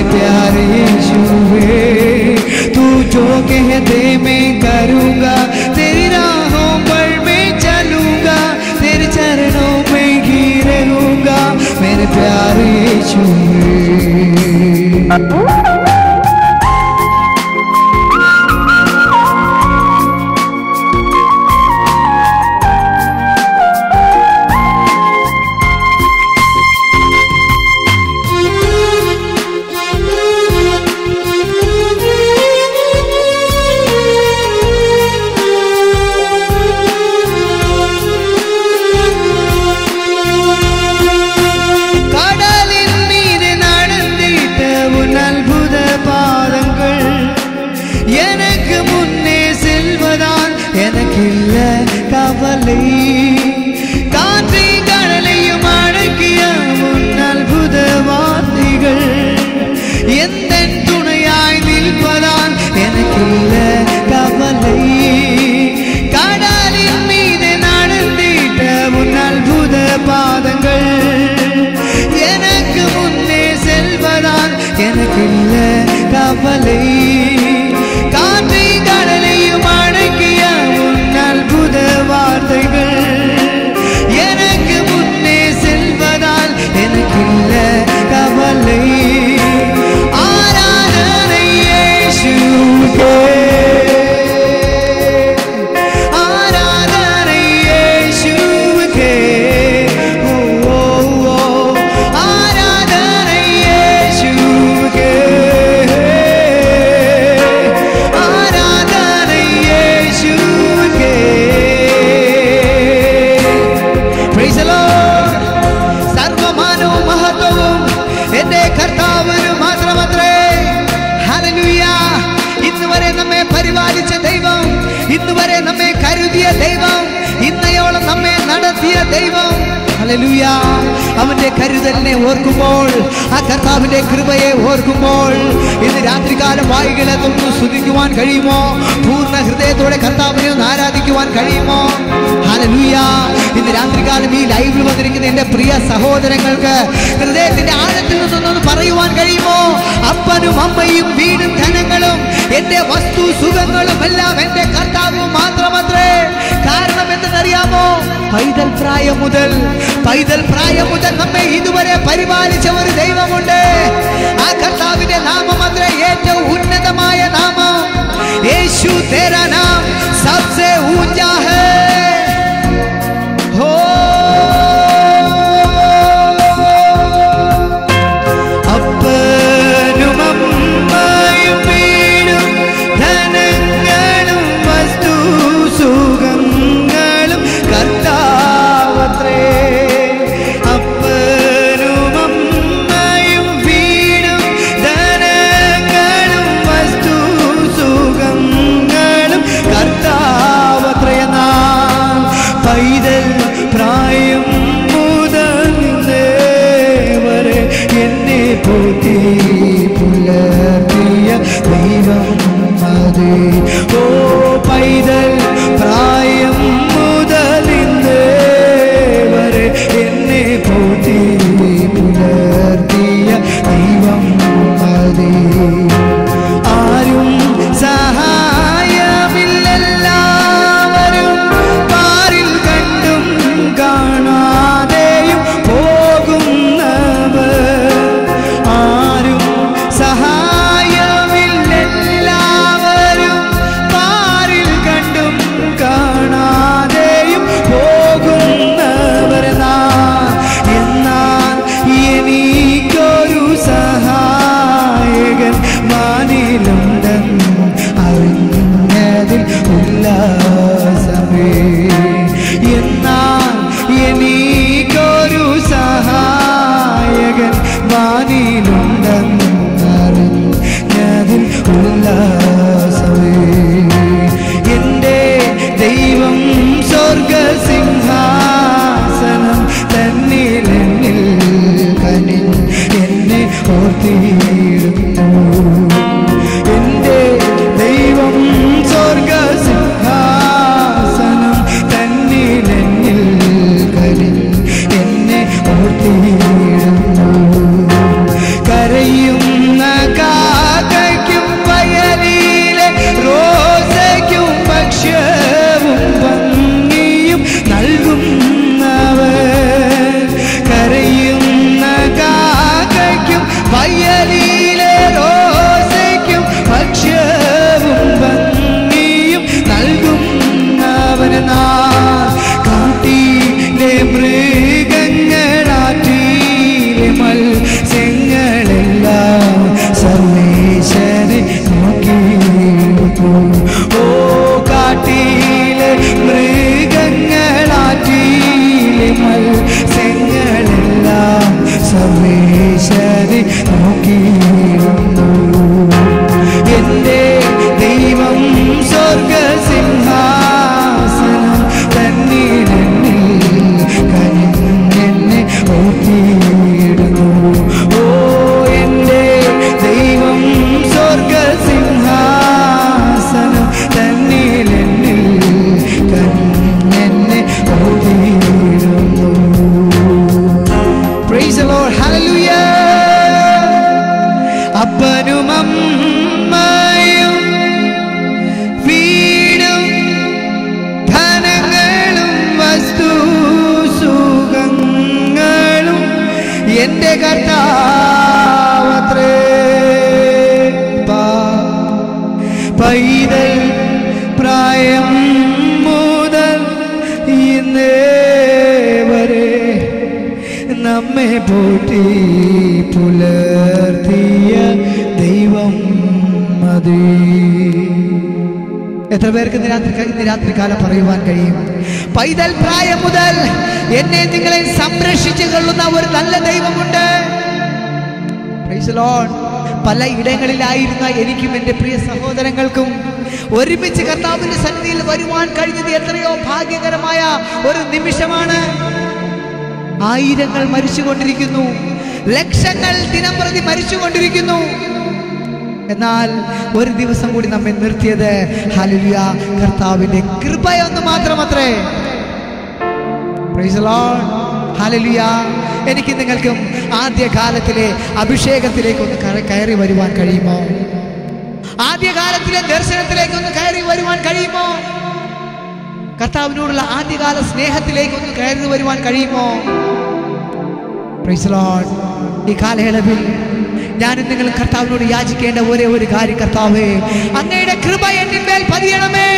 प्यारे यीशुए तू जो कह दे मैं करूँगा तेरी राहों पर मैं चलूँगा तेरे चरणों में ही रहूँगा मेरे प्यारे यीशुए கடலின் மீது நடந்திட்ட உன் அற்புத பாதங்கள் எனக்கு முன்னே செல்வதால் எனக்கு இல்ல கவலை காற்றை கடலையும் அடக்கிய உன் அற்புத வார்த்தைகள் எந்த துணையாய் நிற்பதால் எனக்கு இல்ல கவலை கடலின் மீது நடந்திட்ட உன் அற்புத பாதங்கள் எனக்கு முன்னே செல்வதால் எனக்கு இல்ல கவலை காற்றை கடலையும் அடக்கிய உன் அற்புத வார்த்தைகள் எனக்கு முன்னே செல்வதால் எனக்கு இல்ல கவலை ஆராதனை இயேசுவுக்கே. ஆராதனை இயேசுவுக்கே. ஓ, ஓ, ஓ. ஆராதனை இயேசுவுக்கே. ஆராதனை இயேசுவுக்கே. Praise the Lord. സർവമാനവും മഹത്വവും എന്റെ കർത്താവിന് മാത്രമത്രേ ഹല്ലേലൂയ ഇന്ന് വരെ നമ്മെ പരിപാലിച്ച ദൈവം ഇന്ന് വരെ നമ്മെ കരുതിയ ദൈവം ഇന്നയോളം നമ്മെ നടത്തിയ ദൈവം ഹല്ലേലൂയ അവന്റെ കരുതലിനെ ഓർക്കുമ്പോൾ ആ കർത്താവിന്റെ കൃപയെ ഓർക്കുമ്പോൾ ഇന്ന് രാത്രികാലം വായികളെ തൊന്ന് സ്തുതിക്കുവാൻ കഴിയുമോ പൂർണ്ണ ഹൃദയത്തോടെ കർത്താവിനെ ഒന്ന് ആരാധിക്കുവാൻ കഴിയുമോ ഹല്ലേലൂയ ഇന്ന് രാത്രികാലം ഈ ലൈവിൽ വന്നിരിക്കുന്ന എൻ്റെ പ്രിയ സഹോദരങ്ങൾക്ക് ഹൃദയത്തിന്റെ ആഴത്തിൽ നിന്നൊന്ന് പറയുവാൻ കഴിയുമോ അപ്പനും അമ്മയും വീടും ധനങ്ങളും എൻ്റെ വസ്തു സുഖങ്ങളും എല്ലാം എൻ്റെ കർത്താവ് മാത്രമത്രേ കാരണം എന്തെന്നറിയാമോ പൈതൽ പ്രായം മുതൽ പൈതൽ പ്രായം മുതൽ നമ്മെ ഇതുവരെ പരിപാലിച്ച ഒരു ദൈവമുണ്ട് ആ കർത്താവിന്റെ നാമം അത്രേ ഏറ്റവും ഉന്നതമായ നാമം യേശു തേരാ നാം സബ്സെ ഊഞ്ചാ ഹേ हो അപ്പനും അമ്മയും വീടും ധനങ്ങളും വസ്തു സുഖങ്ങളും കർത്താവത്രേ അപ്പനും അമ്മയും വീടും ധനങ്ങളും വസ്തു സുഖങ്ങളും കർത്താവത്രേ നാം പൈതൽ പ്രായം മുതൽ വരെ എന്നെ പോറ്റി പുലർത്തിയ ദൈവം മതി ഓ പൈതൽ പ്രായം മുതൽ വരെ എന്നെ പോറ്റി പുലർത്തിയ ദൈവം മതി ആരും സഹായമില്ലെല്ലാവരും പാരിൽ കണ്ടും കാണാതെയും പോകുന്നവർ ആരും സഹായമില്ലെല്ലാവരും പാ അപ്പനും അമ്മയും വീടും ധനങ്ങളും വസ്തു സുഖങ്ങളും എൻ്റെ കർത്താവത്രേ പാ- പൈതൽ പ്രായം മുതൽ ഇന്നേ വരെ നമ്മെ പോറ്റി പുലർത്തിയ ദൈവം മതി എത്ര പേർക്ക് ഇന്ന് രാത്രി ഇന്ന് രാത്രി കാലം പറയുവാൻ കഴിയും പൈതൽ പ്രായം മുതൽ എന്നെ നിങ്ങളെ സംരക്ഷിച്ചു കൊള്ളുന്ന ഒരു നല്ല ദൈവമുണ്ട് Praise the Lord. പല ഇടങ്ങളിലായിരുന്ന എനിക്കും എൻ്റെ പ്രിയ സഹോദരങ്ങൾക്കും ഒരുമിച്ച് കർത്താവിന്റെ സന്നിധിയിൽ വരുവാൻ കഴിഞ്ഞത് എത്രയോ ഭാഗ്യകരമായ ഒരു നിമിഷമാണ് ആയിരങ്ങൾ മരിച്ചുകൊണ്ടിരിക്കുന്നു ലക്ഷങ്ങൾ ദിനം പ്രതി മരിച്ചുകൊണ്ടിരിക്കുന്നു എന്നാൽ ഒരു ദിവസം കൂടി നമ്മെ നിർത്തിയത് ഹലുലിയ കർത്താവിന്റെ കൃപയൊന്ന് മാത്രമത്രേ Praise the Lord. Hallelujah. എനിക്ക് നിങ്ങൾക്കും ആദ്യകാലത്തിലെ അഭിഷേകത്തിലേക്ക് ഒന്ന് കയ- കയറി വരുവാൻ കഴിയുമോ ആദ്യകാലത്തിലെ ദർശനത്തിലേക്ക് ഒന്ന് കയറി വരുവാൻ കഴിയുമോ കർത്താവിനോടുള്ള ആദ്യകാല സ്നേഹത്തിലേക്ക് ഒന്ന് കയറി വരുവാൻ കഴിയുമോ Praise the Lord. ഈ കാലയളവിൽ ഞാനും നിങ്ങൾ കർത്താവിനോട് യാചിക്കേണ്ട ഒരേ ഒരു കാര്യം കർത്താവേ അങ്ങയുടെ കൃപ എന്നിന്മേൽ പതിയണമേ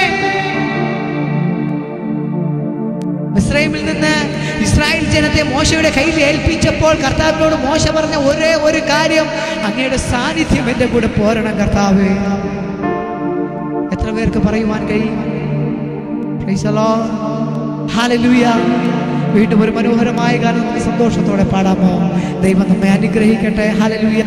മിസ്രൈമിൽ നിന്ന് ഇസ്രായേൽ ജനത്തെ മോശയുടെ കയ്യിൽ ഏൽപ്പിച്ചപ്പോൾ കർത്താവിനോട് മോശ പറഞ്ഞ ഒരേ ഒരു കാര്യം അങ്ങയുടെ സാന്നിധ്യം എൻ്റെ കൂടെ പോരണം കർത്താവ് എത്ര പേർക്ക് പറയുവാൻ കഴിയും Praise the Lord. Hallelujah. വീണ്ടും ഒരു മനോഹരമായ ഗാനം നമുക്ക് സന്തോഷത്തോടെ പാടാമോ ദൈവം നമ്മെ അനുഗ്രഹിക്കട്ടെ hallelujah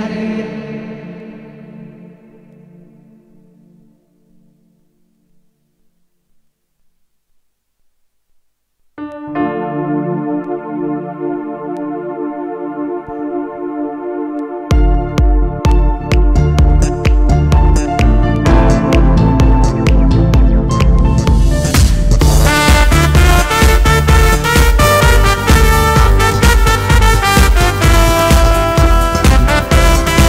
Thank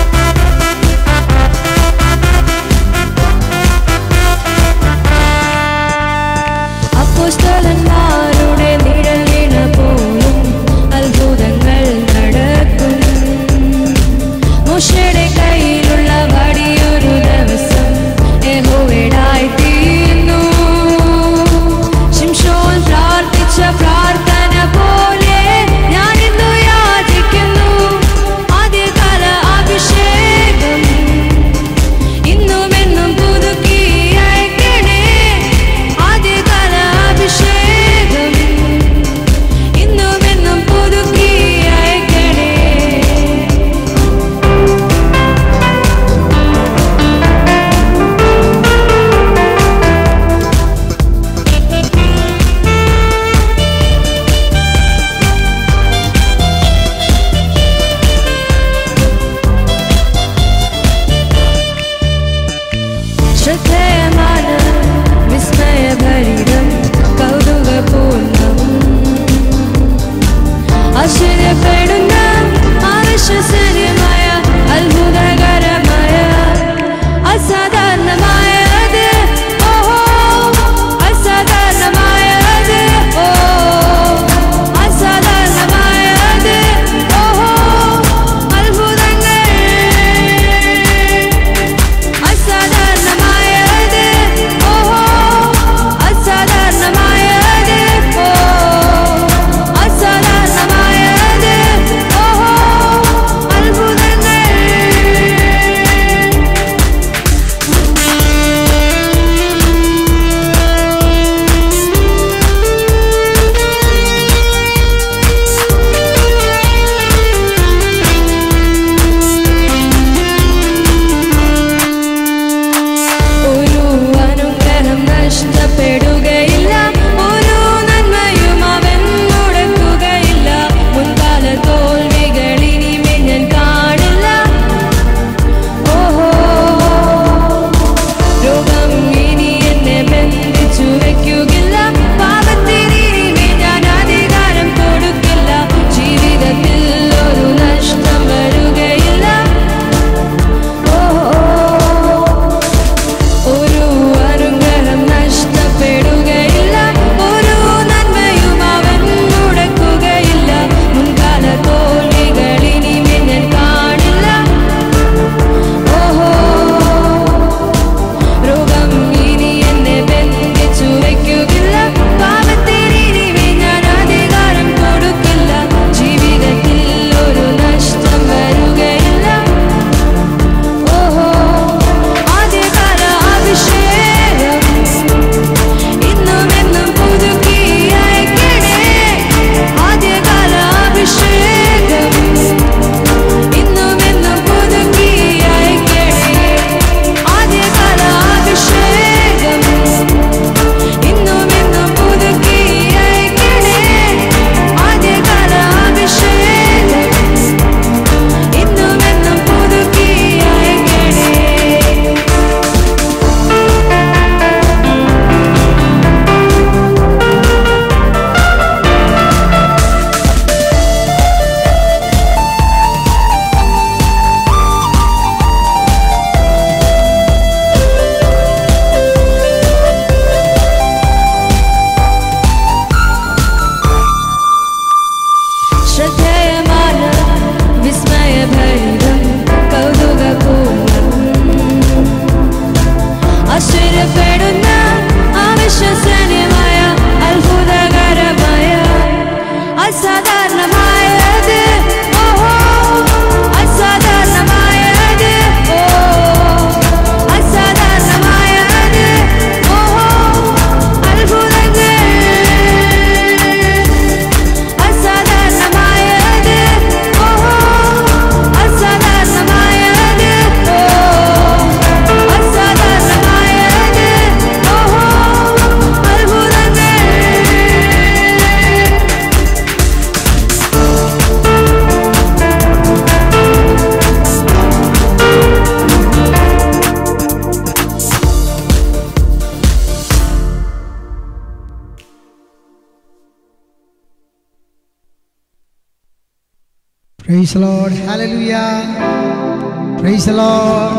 praise Lord hallelujah praise Lord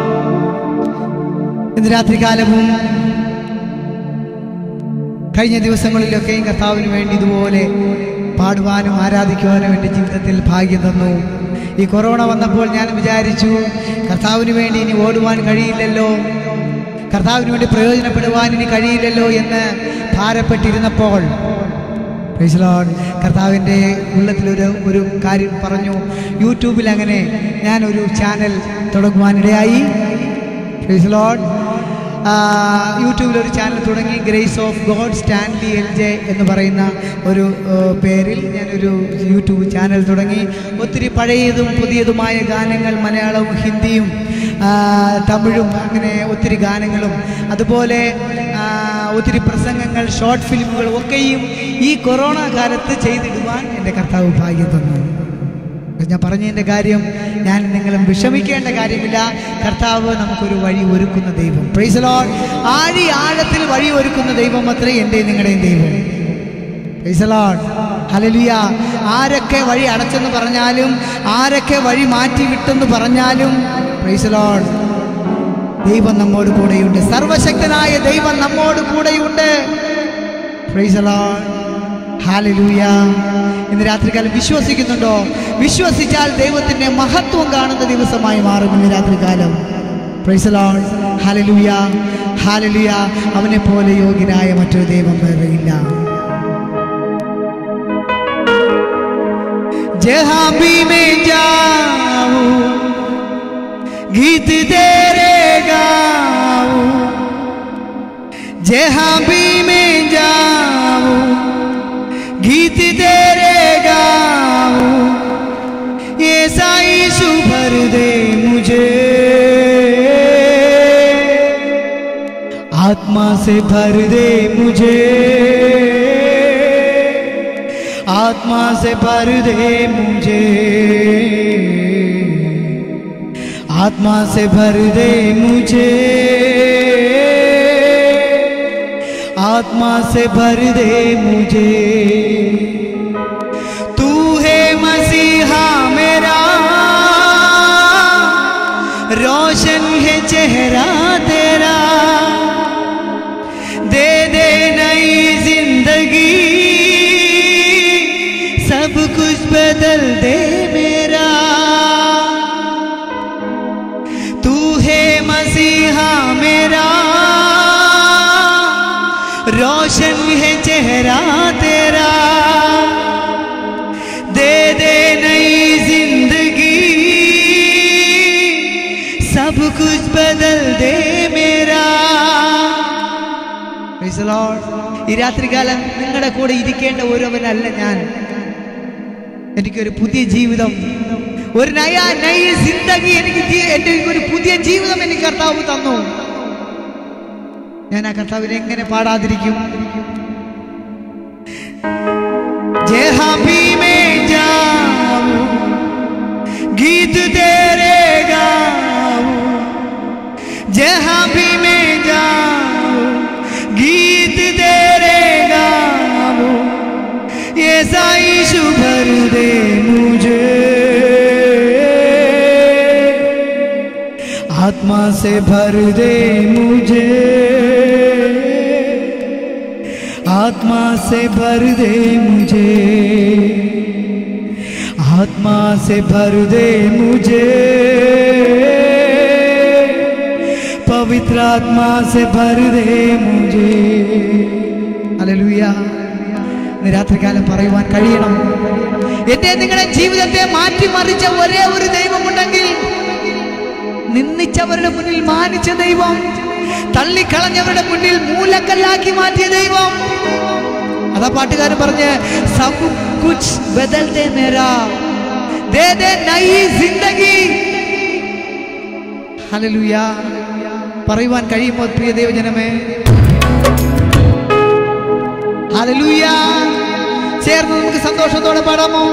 ഇന്ന് രാത്രികാലവും കഴിഞ്ഞ ദിവസങ്ങളിലൊക്കെയും കർത്താവിന് വേണ്ടി ഇതുപോലെ പാടുവാനും ആരാധിക്കുവാനും എൻ്റെ ജീവിതത്തിൽ ഭാഗ്യം തന്നു ഈ കൊറോണ വന്നപ്പോൾ ഞാൻ വിചാരിച്ചു കർത്താവിന് വേണ്ടി ഇനി ഓടുവാൻ കഴിയില്ലല്ലോ കർത്താവിന് വേണ്ടി പ്രയോജനപ്പെടുവാൻ ഇനി കഴിയില്ലല്ലോ എന്ന് ഭാരപ്പെട്ടിരുന്നപ്പോൾ Praise the Lord. കർത്താവിൻ്റെ ഉള്ളത്തിലൊരു ഒരു കാര്യം പറഞ്ഞു യൂട്യൂബിൽ അങ്ങനെ ഞാനൊരു ചാനൽ തുടങ്ങുവാനിടയായി Praise the Lord. ആ, യൂട്യൂബിൽ ഒരു ചാനൽ തുടങ്ങി grace of God Stanley L J എന്ന് പറയുന്ന ഒരു ഏ, പേരിൽ ഞാനൊരു യൂട്യൂബ് ചാനൽ തുടങ്ങി ഒത്തിരി പഴയതും പുതിയതുമായ ഗാനങ്ങൾ മലയാളവും ഹിന്ദിയും ആ, തമിഴും അങ്ങനെ ഒത്തിരി ഗാനങ്ങളും അതുപോലെ ആ, ഒത്തിരി പ്രസംഗങ്ങൾ ഷോർട്ട് ഫിലിമുകൾ ഒക്കെയും ഈ കൊറോണ കാലത്ത് ചെയ്തിടുവാൻ എൻ്റെ കർത്താവ് ഭാഗ്യം തന്നു ഞാൻ പറഞ്ഞതിൻ്റെ കാര്യം ഞാൻ നിങ്ങളും വിഷമിക്കേണ്ട കാര്യമില്ല കർത്താവ് നമുക്കൊരു വഴി ഒരുക്കുന്ന ദൈവം പ്രൈസ് ലോഡ് ആഴി ആഴത്തിൽ വഴി ഒരുക്കുന്ന ദൈവം അത്രേ എൻ്റെയും നിങ്ങളുടെയും ദൈവം പ്രൈസ് ലോഡ് ഹലലിയ ആരൊക്കെ വഴി അടച്ചെന്ന് പറഞ്ഞാലും ആരൊക്കെ വഴി മാറ്റി വിട്ടെന്ന് പറഞ്ഞാലും പ്രൈസ് ലോഡ് ദൈവം നമ്മോട് കൂടെയുണ്ട് സർവശക്തനായ ദൈവം നമ്മോട് കൂടെയുണ്ട് പ്രൈസ് ലോഡ് ഹാലലൂയ ഇന്ന് രാത്രികാലം വിശ്വസിക്കുന്നുണ്ടോ വിശ്വസിച്ചാൽ ദൈവത്തിന്റെ മഹത്വം കാണുന്ന ദിവസമായി മാറും ഇന്ന് രാത്രികാലം പ്രൈസ് ലോഡ് ഹാലലൂയ ഹാലലൂയ അവനെ പോലെ യോഗ്യനായ മറ്റൊരു ദൈവം വേറെയില്ല जहाँ भी मैं जाऊं गीत तेरे गाऊं जहाँ भी मैं जाऊं गीत तेरे गाऊं ये साई सुभर दे मुझे आत्मा से भर दे मुझे आत्मा से भर दे मुझे आत्मा से भर दे मुझे आत्मा से भर दे मुझे तू है मसीहा मेरा रोशन है चेहरा तेरा दे दे नई जिंदगी सब कुछ बदल दे मेरा तू है मसीहा मेरा रोशन है चेहरा तेरा दे दे नई जिंदगी सब कुछ बदल दे मेरा Praise the Lord. ഈ രാത്രികാലം നിങ്ങളുടെ കൂടെ ഇരിക്കേണ്ട ഒരുവനല്ല ഞാൻ എനിക്കൊരു പുതിയ ജീവിതം ഒരു നയ നയ സിന്ദഗി എനിക്ക് ജീ- എൻ്റെ ഒരു പുതിയ ജീവിതം എനിക്ക് കർത്താവ് തന്നു ഞാൻ ആ കർത്താവിനെ എങ്ങനെ പാടാതിരിക്കും जहाँ भी मैं जाऊं गीत तेरे गाऊं जहाँ भी मैं जाऊं गीत तेरे गाऊं ये साई शुभर दे मुझे आत्मा से भर दे मुझे आत्मा से भर दे मुझे आत्मा से भर दे मुझे पवित्र आत्मा से भर दे मुझे ഹല്ലേലൂയ ഇന്ന് രാത്രികാലം പറയുവാൻ കഴിയണം എന്റെ നിങ്ങളുടെ ജീവിതത്തെ മാറ്റിമറിച്ച ഒരേ ഒരു ദൈവമുണ്ടെങ്കിൽ നിന്ദിച്ചവരുടെ മുന്നിൽ മാനിച്ച ദൈവം തള്ളിക്കളഞ്ഞവരുടെ മുന്നിൽ മൂലക്കല്ലാക്കി മാറ്റിയ ദൈവം അതാ പാട്ടുകാരൻ പറഞ്ഞ് സബ് കുച്ച് ബദൽ ദേ മേരാ ദേ ദേ നയി സിന്ദഗി ഹല്ലേലൂയ പറയുവാൻ കഴിയുമോ പ്രിയ ദൈവജനമേ ഹല്ലേലൂയ ചേർന്ന് നമുക്ക് സന്തോഷത്തോടെ പാടാമോ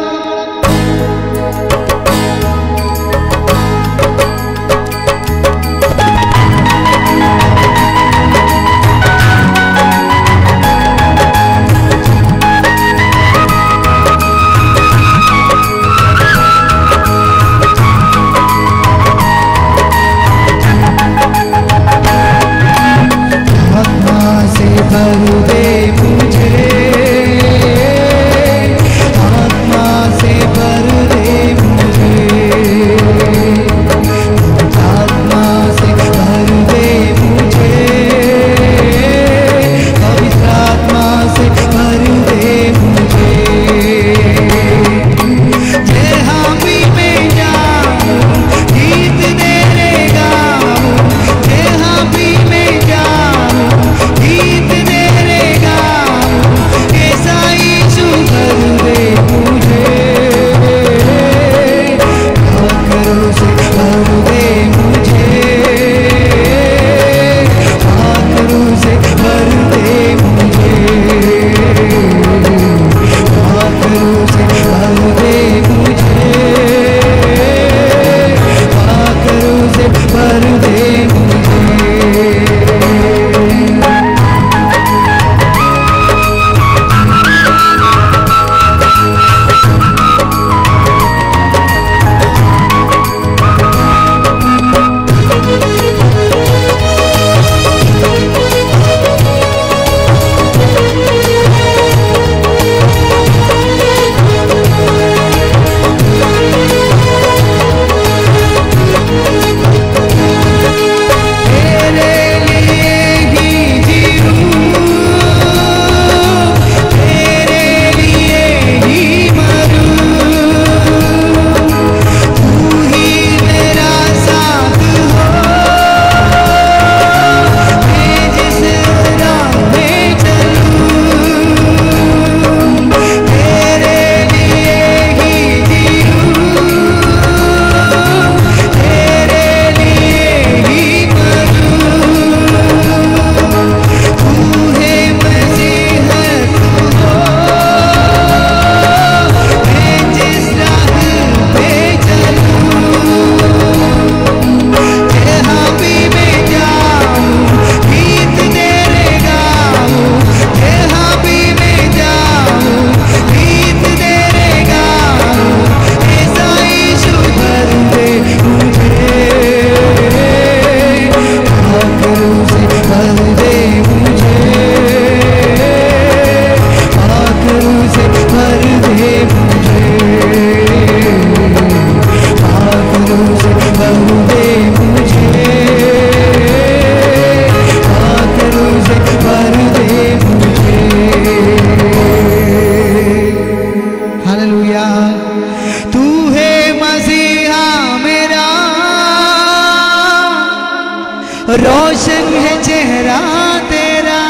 रोशन है चेहरा तेरा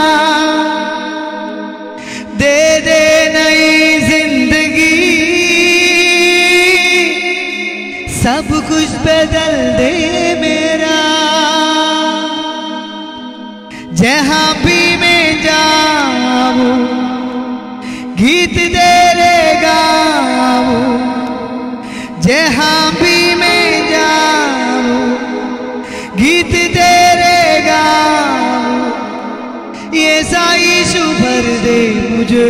दे दे नई जिंदगी सब कुछ बदल दे मेरा जहां भी मैं जाऊं गीत तेरे गाऊं जहां भी मैं जाऊं गीत तेरे गाऊं ये साईशु भर दे मुझे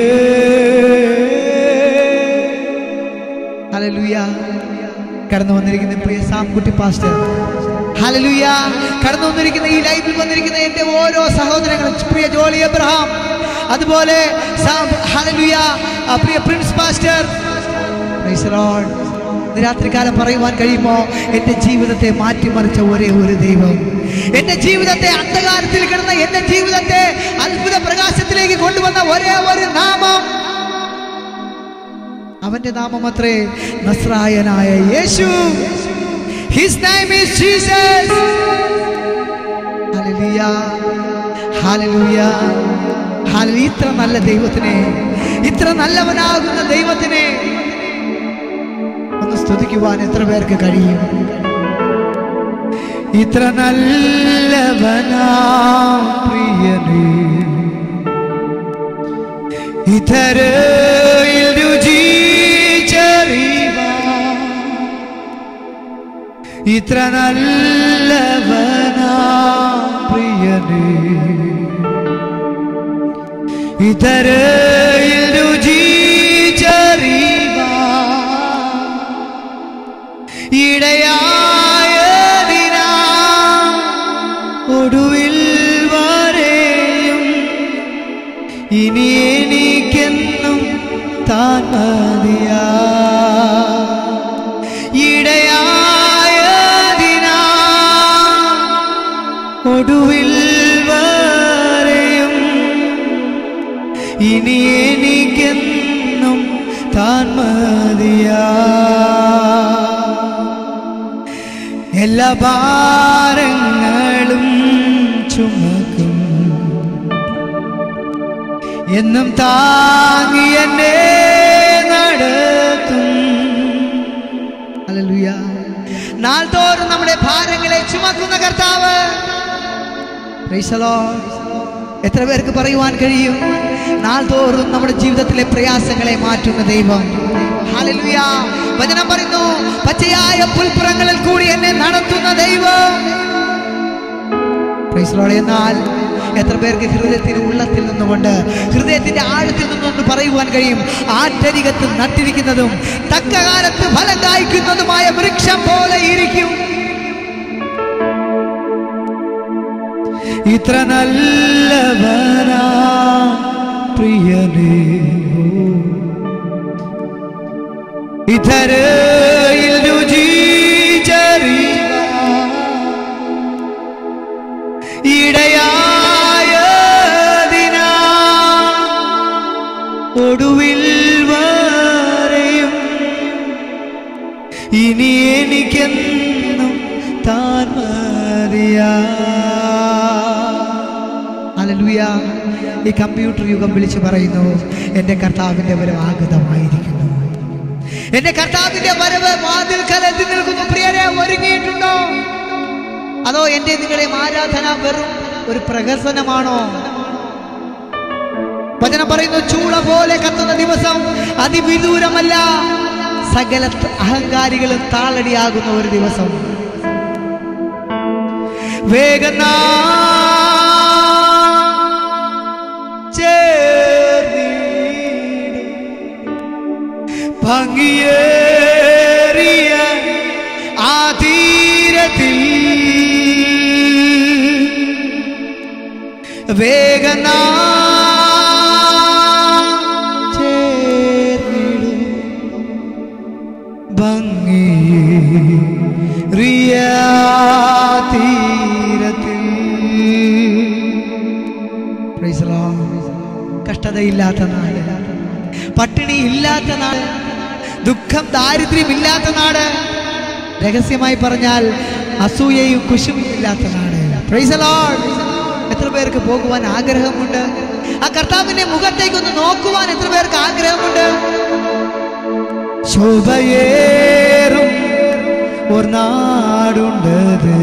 ഹല്ലേലൂയ കടന്നു വന്നിരിക്കുന്ന പ്രിയ സാംകുട്ടി പാസ്റ്റർ ഹല്ലേലൂയ കടന്നു വന്നിരിക്കുന്ന ഈ ലൈവിൽ വന്നിരിക്കുന്ന എൻ്റെ ഓരോ സഹോദരങ്ങളും പ്രിയ ജോളി എബ്രഹാം അതുപോലെ സാം- ഹല്ലേലൂയ ആ പ്രിയ Prince pastor Praise the Lord. ഇന്ന് രാത്രികാലം പറയുവാൻ കഴിയുമോ എൻ്റെ ജീവിതത്തെ മാറ്റിമറിച്ച ഒരേ ഒരു ദൈവം എൻ്റെ ജീവിതത്തെ അന്ധകാരത്തിൽ കിടന്ന എൻ്റെ ജീവിതത്തെ അത്ഭുത പ്രകാശത്തിലേക്ക് കൊണ്ടുവന്ന ഒരേ ഒരു നാമം അവന്റെ നാമം അത്രേ നസ്രായനായ യേശു His name is Jesus. Hallelujah. Hallelujah. Hallelujah. ഇത്ര നല്ല ദൈവത്തിനെ ഇത്ര നല്ലവനാകുന്ന ദൈവത്തിനെ ഒന്ന് സ്തുതിക്കുവാൻ എത്ര പേർക്ക് കഴിയും ഇത്ര നല്ലവനാ പ്രിയനേ ഇതരയിൽ രുചിച്ചറിവാൻ ഇത്ര നല്ലവനാ പ്രിയനേ ഇതരയിൽ രുചിച്ചറിവാൻ ഇടയായതിനാ ഒടുവിൽ വരെയും ഇനി എനിക്കെന്നും താൻ മതിയാ ഇടയായതിനാ ഒടുവിൽ വരെയും ഇനി എനിക്കെന്നും താൻ മതിയാ എല്ലാ ഭാരങ്ങളും ചുമക്കും എന്നും താങ്ങി എന്നെ നടത്തും ഹല്ലേലൂയ നാൾതോറും നമ്മുടെ ഭാരങ്ങളെ ചുമക്കുന്ന കർത്താവ് Praise the Lord. എത്ര പേർക്ക് പറയുവാൻ കഴിയും നാൾതോറും നമ്മുടെ ജീവിതത്തിലെ പ്രയാസങ്ങളെ മാറ്റുന്ന ദൈവം ഹല്ലേലൂയ വചനം പറയുന്നു പച്ചയായ പുൽപ്പുറങ്ങളിൽ കൂടി എന്നെ നടത്തുന്ന ദൈവം Praise the Lord. എന്നാൽ എത്ര പേർക്ക് ഹൃദയത്തിന് ഉള്ളത്തിൽ നിന്നുകൊണ്ട് ഹൃദയത്തിന്റെ ആഴത്തിൽ നിന്നുകൊണ്ട് പറയുവാൻ കഴിയും ആറ്റരികത്ത് നട്ടിരിക്കുന്നതും തക്ക കാലത്ത് ഫലം കായ്ക്കുന്നതുമായ വൃക്ഷം പോലെ ഇരിക്കും ഇത്ര നല്ലവനാ പ്രിയനേ ഇതരയിൽ രുചിച്ചറിവാൻ ഇടയായതിനാ ഒടുവിൽ വരെയും ഇനി എനിക്കെന്നും താൻ മതിയാ ഹല്ലേലൂയ ഈ കമ്പ്യൂട്ടർ യുഗം വിളിച്ചു പറയുന്നു എൻ്റെ കർത്താവിൻ്റെ വരവ് ആഗതമായിരിക്കുന്നു എൻ്റെ കർത്താവിൻ്റെ വരവ് വാതിൽക്കൽ എത്തി നിൽക്കുന്നു പ്രിയരെ ഒരുങ്ങിയിട്ടുണ്ടോ അതോ എൻ്റെ നിങ്ങളെ ആരാധന വെറും ഒരു പ്രഹസനമാണോ വചനം പറയുന്നു ചൂള പോലെ കത്തുന്ന ദിവസം അതിവിദൂരമല്ല സകല അഹങ്കാരികളും താളടിയാകുന്ന ഒരു ദിവസം വേഗം ഭംഗിയേറിയ ആ തീരത്തിൽ വേഗന ഭംഗിയേറിയ തീരത്തിൽ Praise the Lord. കഷ്ടതയില്ലാത്ത നാട് പട്ടിണി ഇല്ലാത്ത നാട് ദുഃഖം ദാരിദ്ര്യമില്ലാത്ത നാട് രഹസ്യമായി പറഞ്ഞാൽ അസൂയയും കുശും ഇല്ലാത്ത നാട് Praise the Lord. എത്ര പേർക്ക് പോകുവാൻ ആഗ്രഹമുണ്ട് ആ കർത്താവിന്റെ മുഖത്തേക്കൊന്ന് നോക്കുവാൻ എത്ര പേർക്ക് ആഗ്രഹമുണ്ട് ശോഭയേറും ഒരു നാടുണ്ടത്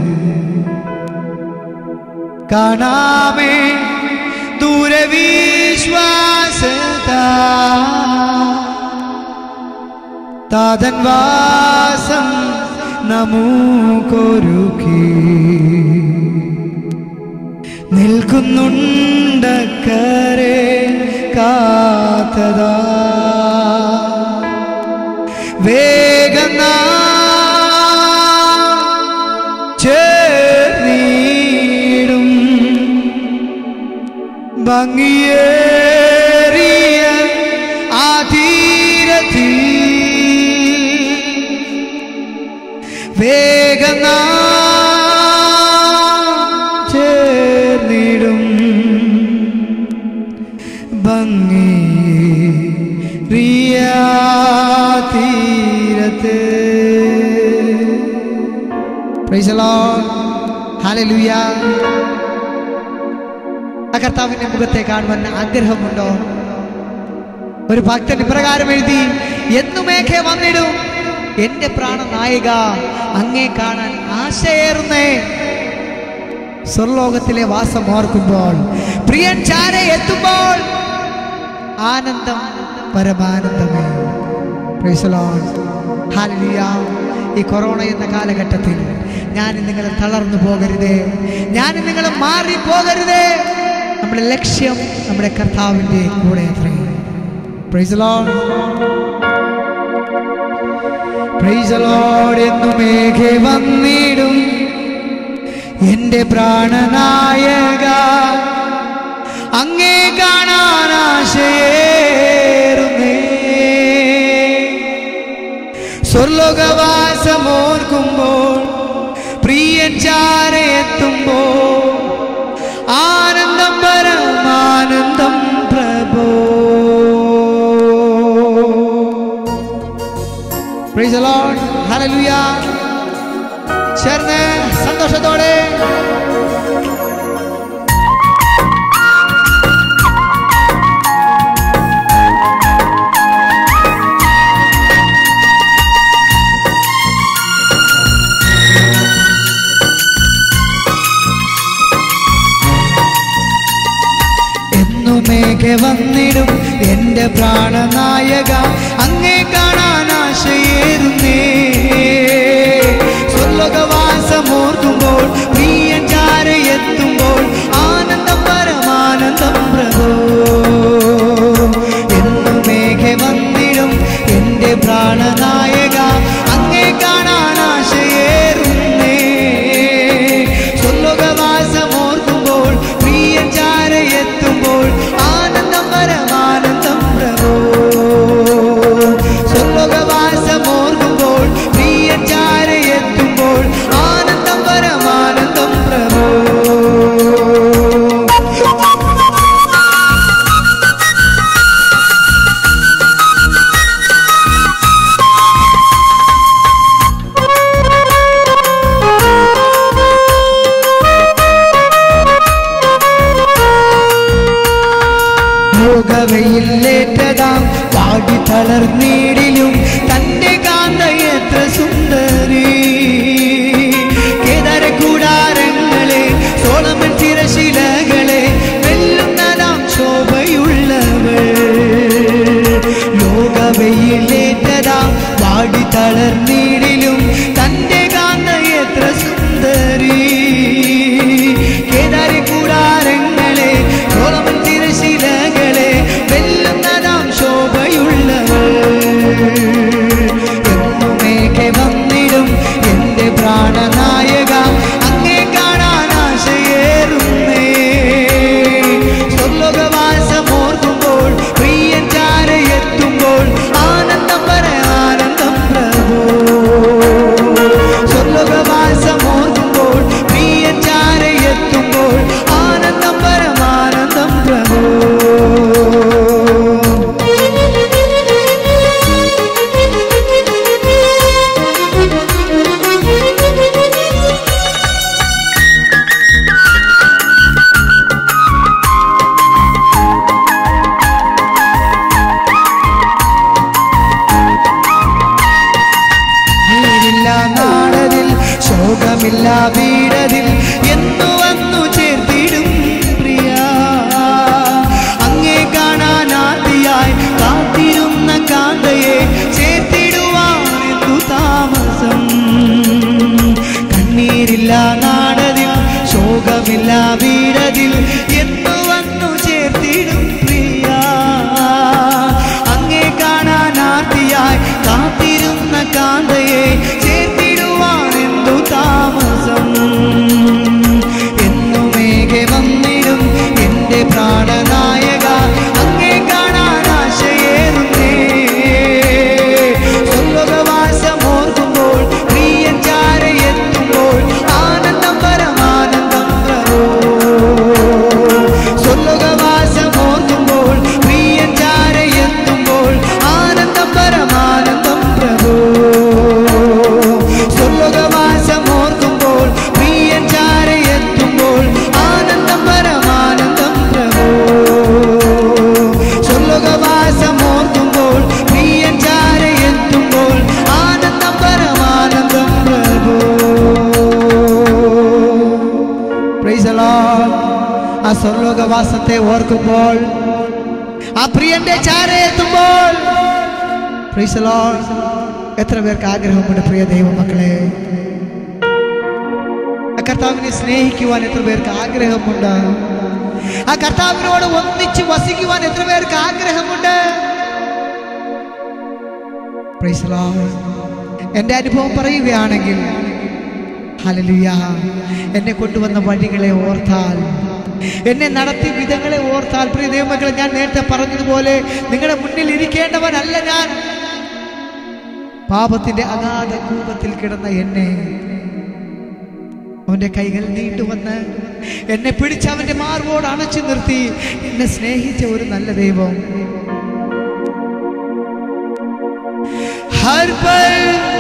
കാണാമേ ദൂരവിശ്വാസത്താ താതൻ വാസം നമുക്കൊരുക്കി നിൽക്കുന്നുണ്ടക്കരെ കാത്തതാ വേഗം ചേർന്നീടും ഭംഗിയേറിയ ആ തീരത്തിൽ വേഗം ചേർന്നിടും ഭംഗിയേറിയ തീരത്ത് Praise the Lord. Hallelujah. ആ കർത്താവിന്റെ മുഖത്തെ കാണുവാൻ ആഗ്രഹമുണ്ടോ ഒരു ഭക്തൻ ഇപ്രകാരം എഴുതി എന്നുമേഘെ വന്നിടും എന്റെ പ്രാണനായിക അങ്ങേ കാണാൻ ആശയേറുന്നേ സ്വർലോകത്തിലെ വാസം ഓർക്കുമ്പോൾ പ്രിയൻ ചാരെ എത്തുമ്പോൾ ആനന്ദം പരമാനന്ദമേ Praise the Lord. Hallelujah. ഈ കൊറോണ എന്ന കാലഘട്ടത്തിൽ ഞാൻ നിങ്ങൾ തളർന്നു പോകരുതേ ഞാൻ നിങ്ങൾ മാറി പോകരുതേ നമ്മുടെ ലക്ഷ്യം നമ്മുടെ കർത്താവിൻ്റെ കൂടെ അത്രേ പ്രൈസ് ലോഡ് പ്രൈസ് ലോഡ് എന്നു മേഘെ വന്നിടും എൻ്റെ പ്രാണനായക അങ്ങേ കാണാൻ ആശയേറുന്നേ സ്വർലോകവാസമോർക്കുമ്പോൾ പ്രിയൻ ചാരെ എത്തുമ്പോൾ ആനന്ദം പരമാനന്ദം പ്രഭോ Praise the Lord. Hallelujah. ചേർന്ന് സന്തോഷത്തോടെ എന്നുമേഘ വന്നിടും എൻ്റെ പ്രാണനായക അങ്ങേ കാണാൻ ആശയേറുന്നേ സ്വർലോകവാസമോർക്കുമ്പോൾ പ്രിയൻ ചാരയെത്തുമ്പോൾ ആനന്ദം പരമാനന്ദം പ്രഭോ എന്നുമേഘ വന്നിടും എൻ്റെ പ്രാണനായക അങ്ങേ കാണാൻ ആശയേറുന്നേ സ്വർലോകവാസമോർക്കുമ്പോൾ പ്രിയൻ ചാരയെത്തുമ്പോൾ ആനന്ദം പരമാനന്ദം പ്രഭോ സ്വർലോകവാസമോർക്കുമ്പോൾ പ്രിയൻ ചാരയെത്തുമ്പോൾ ആനന്ദം പരമാനന്ദം പ്രഭോ ലോകവയില്ലേറ്റതാം പാടി തളർന്നീടിലും തന്റെ കാന്ത എത്ര സുന്ദരി കേദാര കൂടാരങ്ങളെ സോളമൻ തിരശിലകളെ വെല്ലുന്നതാം ശോഭയുള്ളവൾ ലോകവയിലേറ്റതാം പാടി തളർന്നീടിലും തന്റെ കാന്ത എത്ര സുന്ദരി കേദാരി കൂടാരങ്ങളെ സോളമൻ തിരശിലകളെ വെല്ലുന്നതാം ശോഭയുള്ളവൾ സ്നേഹമില്ല നാടതിൽ ശോകമില്ല വീടതിൽ എന്നു വന്നു ചേർത്തിടും പ്രിയ അങ്ങേ കാണാൻ ആർത്തിയായി കാത്തിരുന്ന കാന്തയെ ചേർത്തിടുവാൻ എന്തു താമസം എന്നുമേകെ വന്നിടും എന്റെ പ്രാണനായക അങ്ങേ കാണാൻ ആശയേറുന്നേ സ്വർലോകവാസം ഓർക്കുമ്പോൾ പ്രിയൻ ചാരയെത്തുമ്പോൾ ആനന്ദം പരമാനന്ദം പ്രഭോ സ്വർലോകവാസം ഓർക്കുമ്പോൾ പ്രിയൻ ചാരയെത്തുമ്പോൾ ആനന്ദം പരമാനന്ദം പ്രഭോ സ്വർലോകവാസം ഓർക്കുമ്പോൾ പ്രിയൻ ചാരയെത്തുമ്പോൾ ആനന്ദം പരമാനന്ദം പ്രഭോ സ്വർലോകവാസം ഓർക്കുമ്പോൾ പ്രിയൻ ചാരയെത്തുമ്പോൾ ആനന്ദം പരമാനന്ദം പ്രഭോ Praise the Lord. ആ സ്വർലോകവാസത്തെ ഓർക്കുമ്പോൾ ആ പ്രിയന്റെ ചാര എത്തുമ്പോൾ Praise the Lord. എത്ര പേർക്ക് ആഗ്രഹമുണ്ട് പ്രിയ ദൈവമക്കളെ ആ കർത്താവിനെ സ്നേഹിക്കുവാൻ എത്ര പേർക്ക് ആഗ്രഹമുണ്ട് ആ കർത്താവിനോട് ഒന്നിച്ച് വസിക്കുവാൻ എത്ര പേർക്ക് ആഗ്രഹമുണ്ട് Praise the Lord. എൻ്റെ അനുഭവം പറയുകയാണെങ്കിൽ ഹല്ലേലൂയ എന്നെ കൊണ്ടുവന്ന വഴികളെ ഓർത്താൽ എന്നെ നടത്തിയ വിധങ്ങളെ ഓർത്താൽ പ്രിയ ദൈവമക്കളെ ഞാൻ നേരത്തെ പറഞ്ഞതുപോലെ നിങ്ങളുടെ മുന്നിൽ ഇരിക്കേണ്ടവനല്ല ഞാൻ പാപത്തിന്റെ അഗാധ കൂപത്തിൽ കിടന്ന എന്നെ അവന്റെ കൈകൾ നീണ്ടുവന്ന് എന്നെ പിടിച്ച് അവന്റെ മാർവോട് അണച്ചു നിർത്തി എന്നെ സ്നേഹിച്ച ഒരു നല്ല ദൈവം हर पल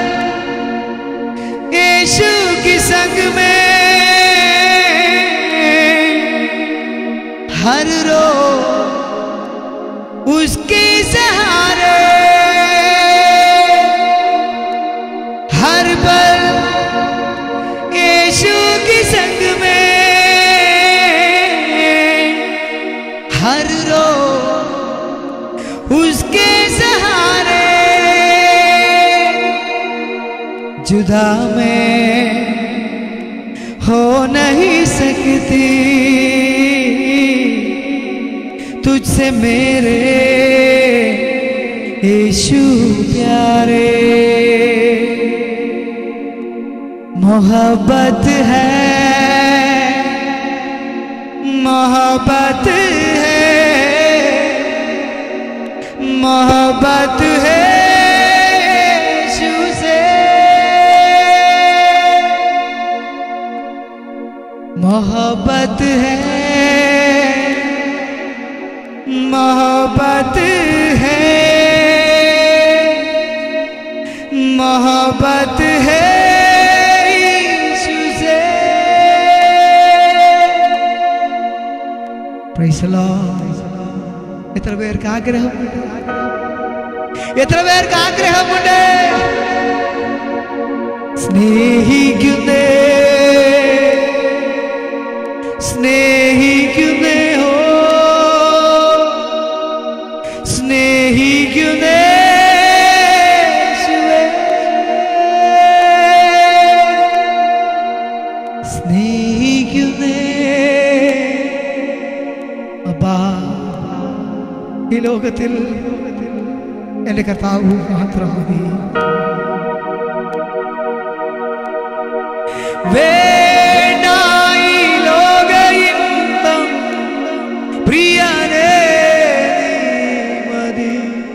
यीशु की संग में हर रो उसके सहारे हर पल यीशु की संग में हर रो उसके सहारे जुदा मैं हो नहीं सकती तुझसे मेरे यीशु प्यारे मोहब्बत है मोहब्बत है मोहब्बत है यीशु से मोहब्बत है मोहब्बत है मोहब्बत है यीशु से Praise the Lord. എത്ര പേർക്ക് ആഗ്രഹമുണ്ട് എത്ര പേർക്ക് ആഗ്രഹമുണ്ട് സ്നേഹിക്കുന്നേ സ്നേഹിക്കുന്നേ ഓ സ്നേഹിക്കുന്നേ യേശുവേ. സ്നേഹിക്കുന്നേ അപ്പാ ഈ ലോകത്തിൽ എൻ്റെ കർത്താവ് മാത്രം മതി വേണ്ട ഈ ലോക ഇമ്പം പ്രിയനേ നീ മതി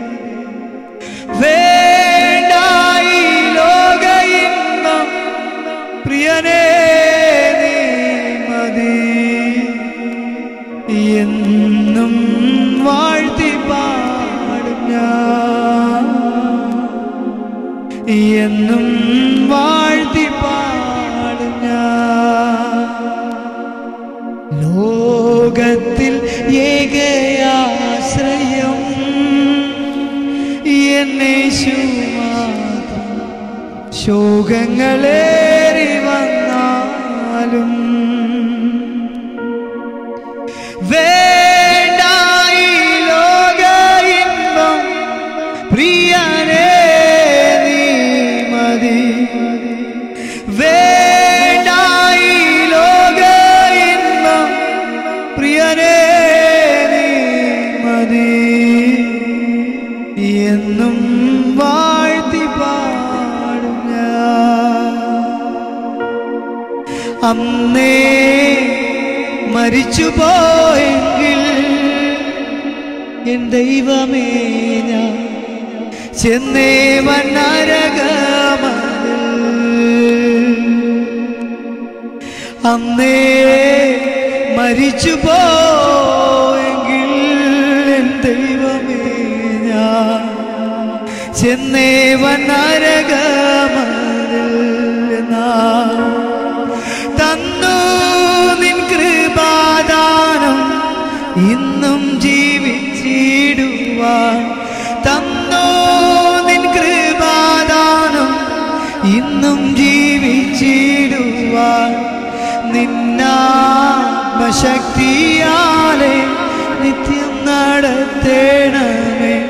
വേണ്ട ഈ ലോക ഇമ്പം പ്രിയനേ നീ മതി എന്നും വാഴ്ത്തി പാടും ഞാൻ എന്നും വാഴ്ത്തി പാടും ഞാൻ ലോകത്തിൽ ഏകയാശ്രയം എന്നേശു മാത്രം ശോകങ്ങളേറി വന്നാലും വേണ്ട ഈ ലോക ഇമ്പം പ്രിയനേ നീ മതി വേണ്ട അന്നേ മരിച്ചു പോയെങ്കിൽ എൻ ദൈവമേ ഞാൻ ചെന്നേ വന്നരകമതിൽ അന്നേ മരിച്ചു പോയെങ്കിൽ എൻ ദൈവമേ ഞാൻ ചെന്നേ വന്നരകമതിൽ തന്നു നിൻ കൃപാദാനം ഇന്നും ജീവിച്ചിടുവാൻ തന്നു നിൻ കൃപാദാനം ഇന്നും ജീവിച്ചിടുവാൻ നിന്നാത്മശക്തിയാലെ നിത്യം നടത്തേണമേ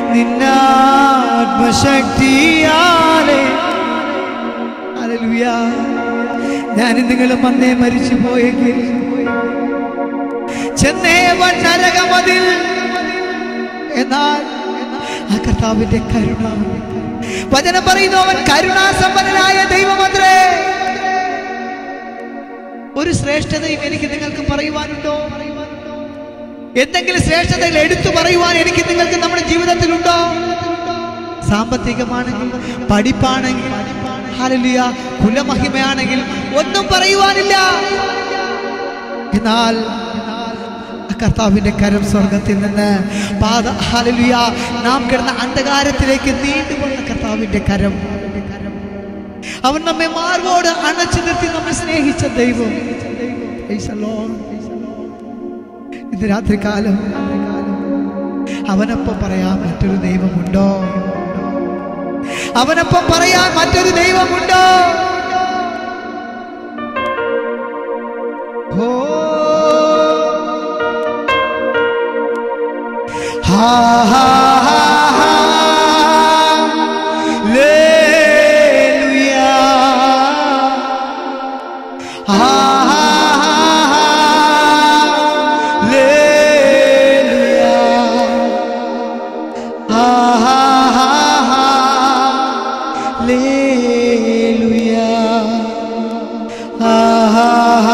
നിന്നാത്മശക്തിയാലെ ഹല്ലേലൂയ ഞാൻ നിങ്ങളും അന്നേ മരിച്ചു പോയെങ്കിൽ ചെന്നേ വൻ നരകമതിൽ എന്നാൽ ആ കർത്താവിന്റെ കരുണ വചനം പറയുന്നു അവൻ കരുണാസമ്പന്നനായ ദൈവമന്ത്രേ ഒരു ശ്രേഷ്ഠതയും എനിക്ക് നിങ്ങൾക്ക് പറയുവാനുണ്ടോ എന്തെങ്കിലും ശ്രേഷ്ഠതയിൽ എടുത്തു പറയുവാൻ എനിക്ക് നിങ്ങൾക്ക് നമ്മുടെ ജീവിതത്തിലുണ്ടോ സാമ്പത്തികമാണെങ്കിൽ പഠിപ്പാണെങ്കിൽ ഹല്ലേലൂയ കുലമഹിമയാണെങ്കിൽ ഒന്നും പറയുവാനില്ല എന്നാൽ ആ കർത്താവിന്റെ കരം സ്വർഗത്തിൽ നിന്ന് പാത ഹല്ലേലൂയ നാം കിടന്ന അന്ധകാരത്തിലേക്ക് നീണ്ടുവന്ന കർത്താവിന്റെ കരം അവൻ നമ്മെ മാർവോട് അണച്ചു നിർത്തി നമ്മെ സ്നേഹിച്ച ദൈവം Praise the Lord. ഇന്ന് രാത്രികാലം അവനൊപ്പം പറയാൻ മറ്റൊരു ദൈവമുണ്ടോ അവനൊപ്പം പറയാൻ മറ്റൊരു ദൈവമുണ്ടോ ഓ ഹാ ഹാ ഹാ ഹാ ലേലുയാ ഹാ ഹാ ഹാ ഹാ ലേലുയാ ഹാ ഹാ ഹാ ഹാ ലേലുയാ ഹാ ഹാ ഹാ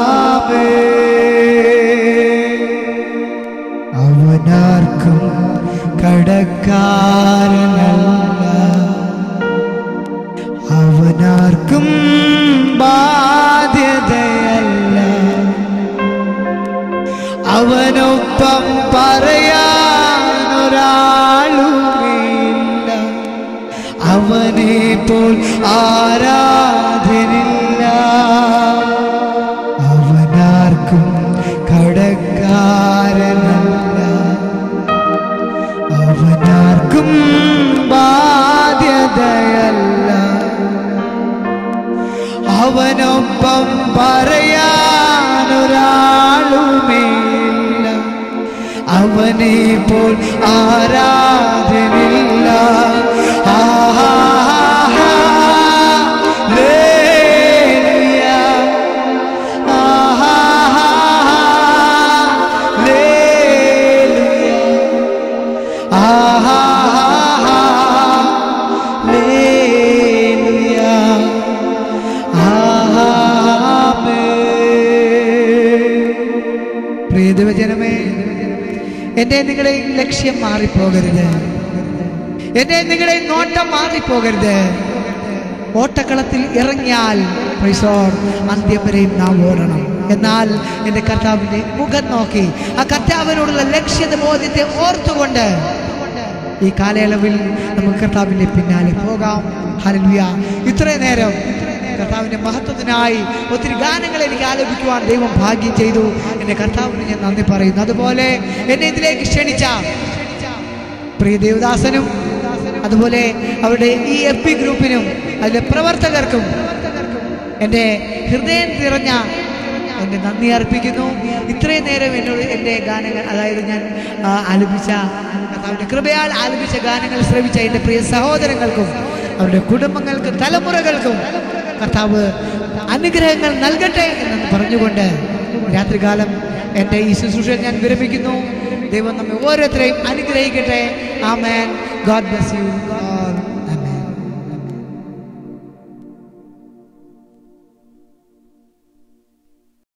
അവനാർക്കും കടക്കാരനല്ല അവനാർക്കും ബാധ്യതയല്ല അവനൊപ്പം പറയാനൊരാളുമില്ല അവനെ പോൽ ആരാധനില്ല അവനാർക്കും കടക്കാരനല്ല അവനാർക്കും ബാധ്യതയല്ല അവനൊപ്പം പറയാനൊരാളുമില്ല അവനെ പോൽ ആരാധനില്ല ആ ഹാ ഹാ ഹാ ലേലുയ. ആ ഹാ ഹാ ഹാ ലേലുയ. ആ ഹാ ഹാ ഹാ ലേലുയ. പ്രിയ ദൈവജനമേ എന്റെ നിങ്ങളുടെ ലക്ഷ്യം മാറിപ്പോകരുത് എന്റെ നിങ്ങളുടെ നോട്ടം മാറിപ്പോകരുത് ഓട്ടക്കളത്തിൽ ഇറങ്ങിയാൽ പ്രൈസോർ അന്ത്യം വരെയും നാം ഓടണം എന്നാൽ എൻ്റെ കർത്താവിൻ്റെ മുഖം നോക്കി ആ കർത്താവിനോടുള്ള ലക്ഷ്യത ബോധ്യത്തെ ഓർത്തുകൊണ്ട് ഈ കാലയളവിൽ നമുക്ക് കർത്താവിൻ്റെ പിന്നാലെ പോകാം ഹല്ലേലൂയ ഇത്രയും നേരം കർത്താവിൻ്റെ മഹത്വത്തിനായി ഒത്തിരി ഗാനങ്ങൾ എനിക്ക് ആലപിക്കുവാൻ ദൈവം ഭാഗ്യം ചെയ്തു എൻ്റെ കർത്താവിന് ഞാൻ നന്ദി പറയുന്നു അതുപോലെ എന്നെ ഇതിലേക്ക് ക്ഷണിച്ച പ്രിയ ദേവദാസനും അതുപോലെ അവരുടെ ഈ എഫ് പി ഗ്രൂപ്പിനും അതിലെ പ്രവർത്തകർക്കും എൻ്റെ ഹൃദയം നിറഞ്ഞ എൻ്റെ നന്ദി അർപ്പിക്കുന്നു ഇത്രയും നേരം എന്നോട് എൻ്റെ ഗാനങ്ങൾ അതായത് ഞാൻ ആ, ആലപിച്ച കർത്താവിൻ്റെ കൃപയാൽ ആലപിച്ച ഗാനങ്ങൾ ശ്രവിച്ച എൻ്റെ പ്രിയ സഹോദരങ്ങൾക്കും അവരുടെ കുടുംബങ്ങൾക്കും തലമുറകൾക്കും കർത്താവ് അനുഗ്രഹങ്ങൾ നൽകട്ടെ എന്ന് പറഞ്ഞുകൊണ്ട് രാത്രികാലം എൻ്റെ ഈ ശുശ്രൂഷ ഞാൻ വിരമിക്കുന്നു ദൈവം നമ്മെ ഓരോരുത്തരെയും അനുഗ്രഹിക്കട്ടെ ആമേൻ ഗോഡ് ബ്ലസ് യു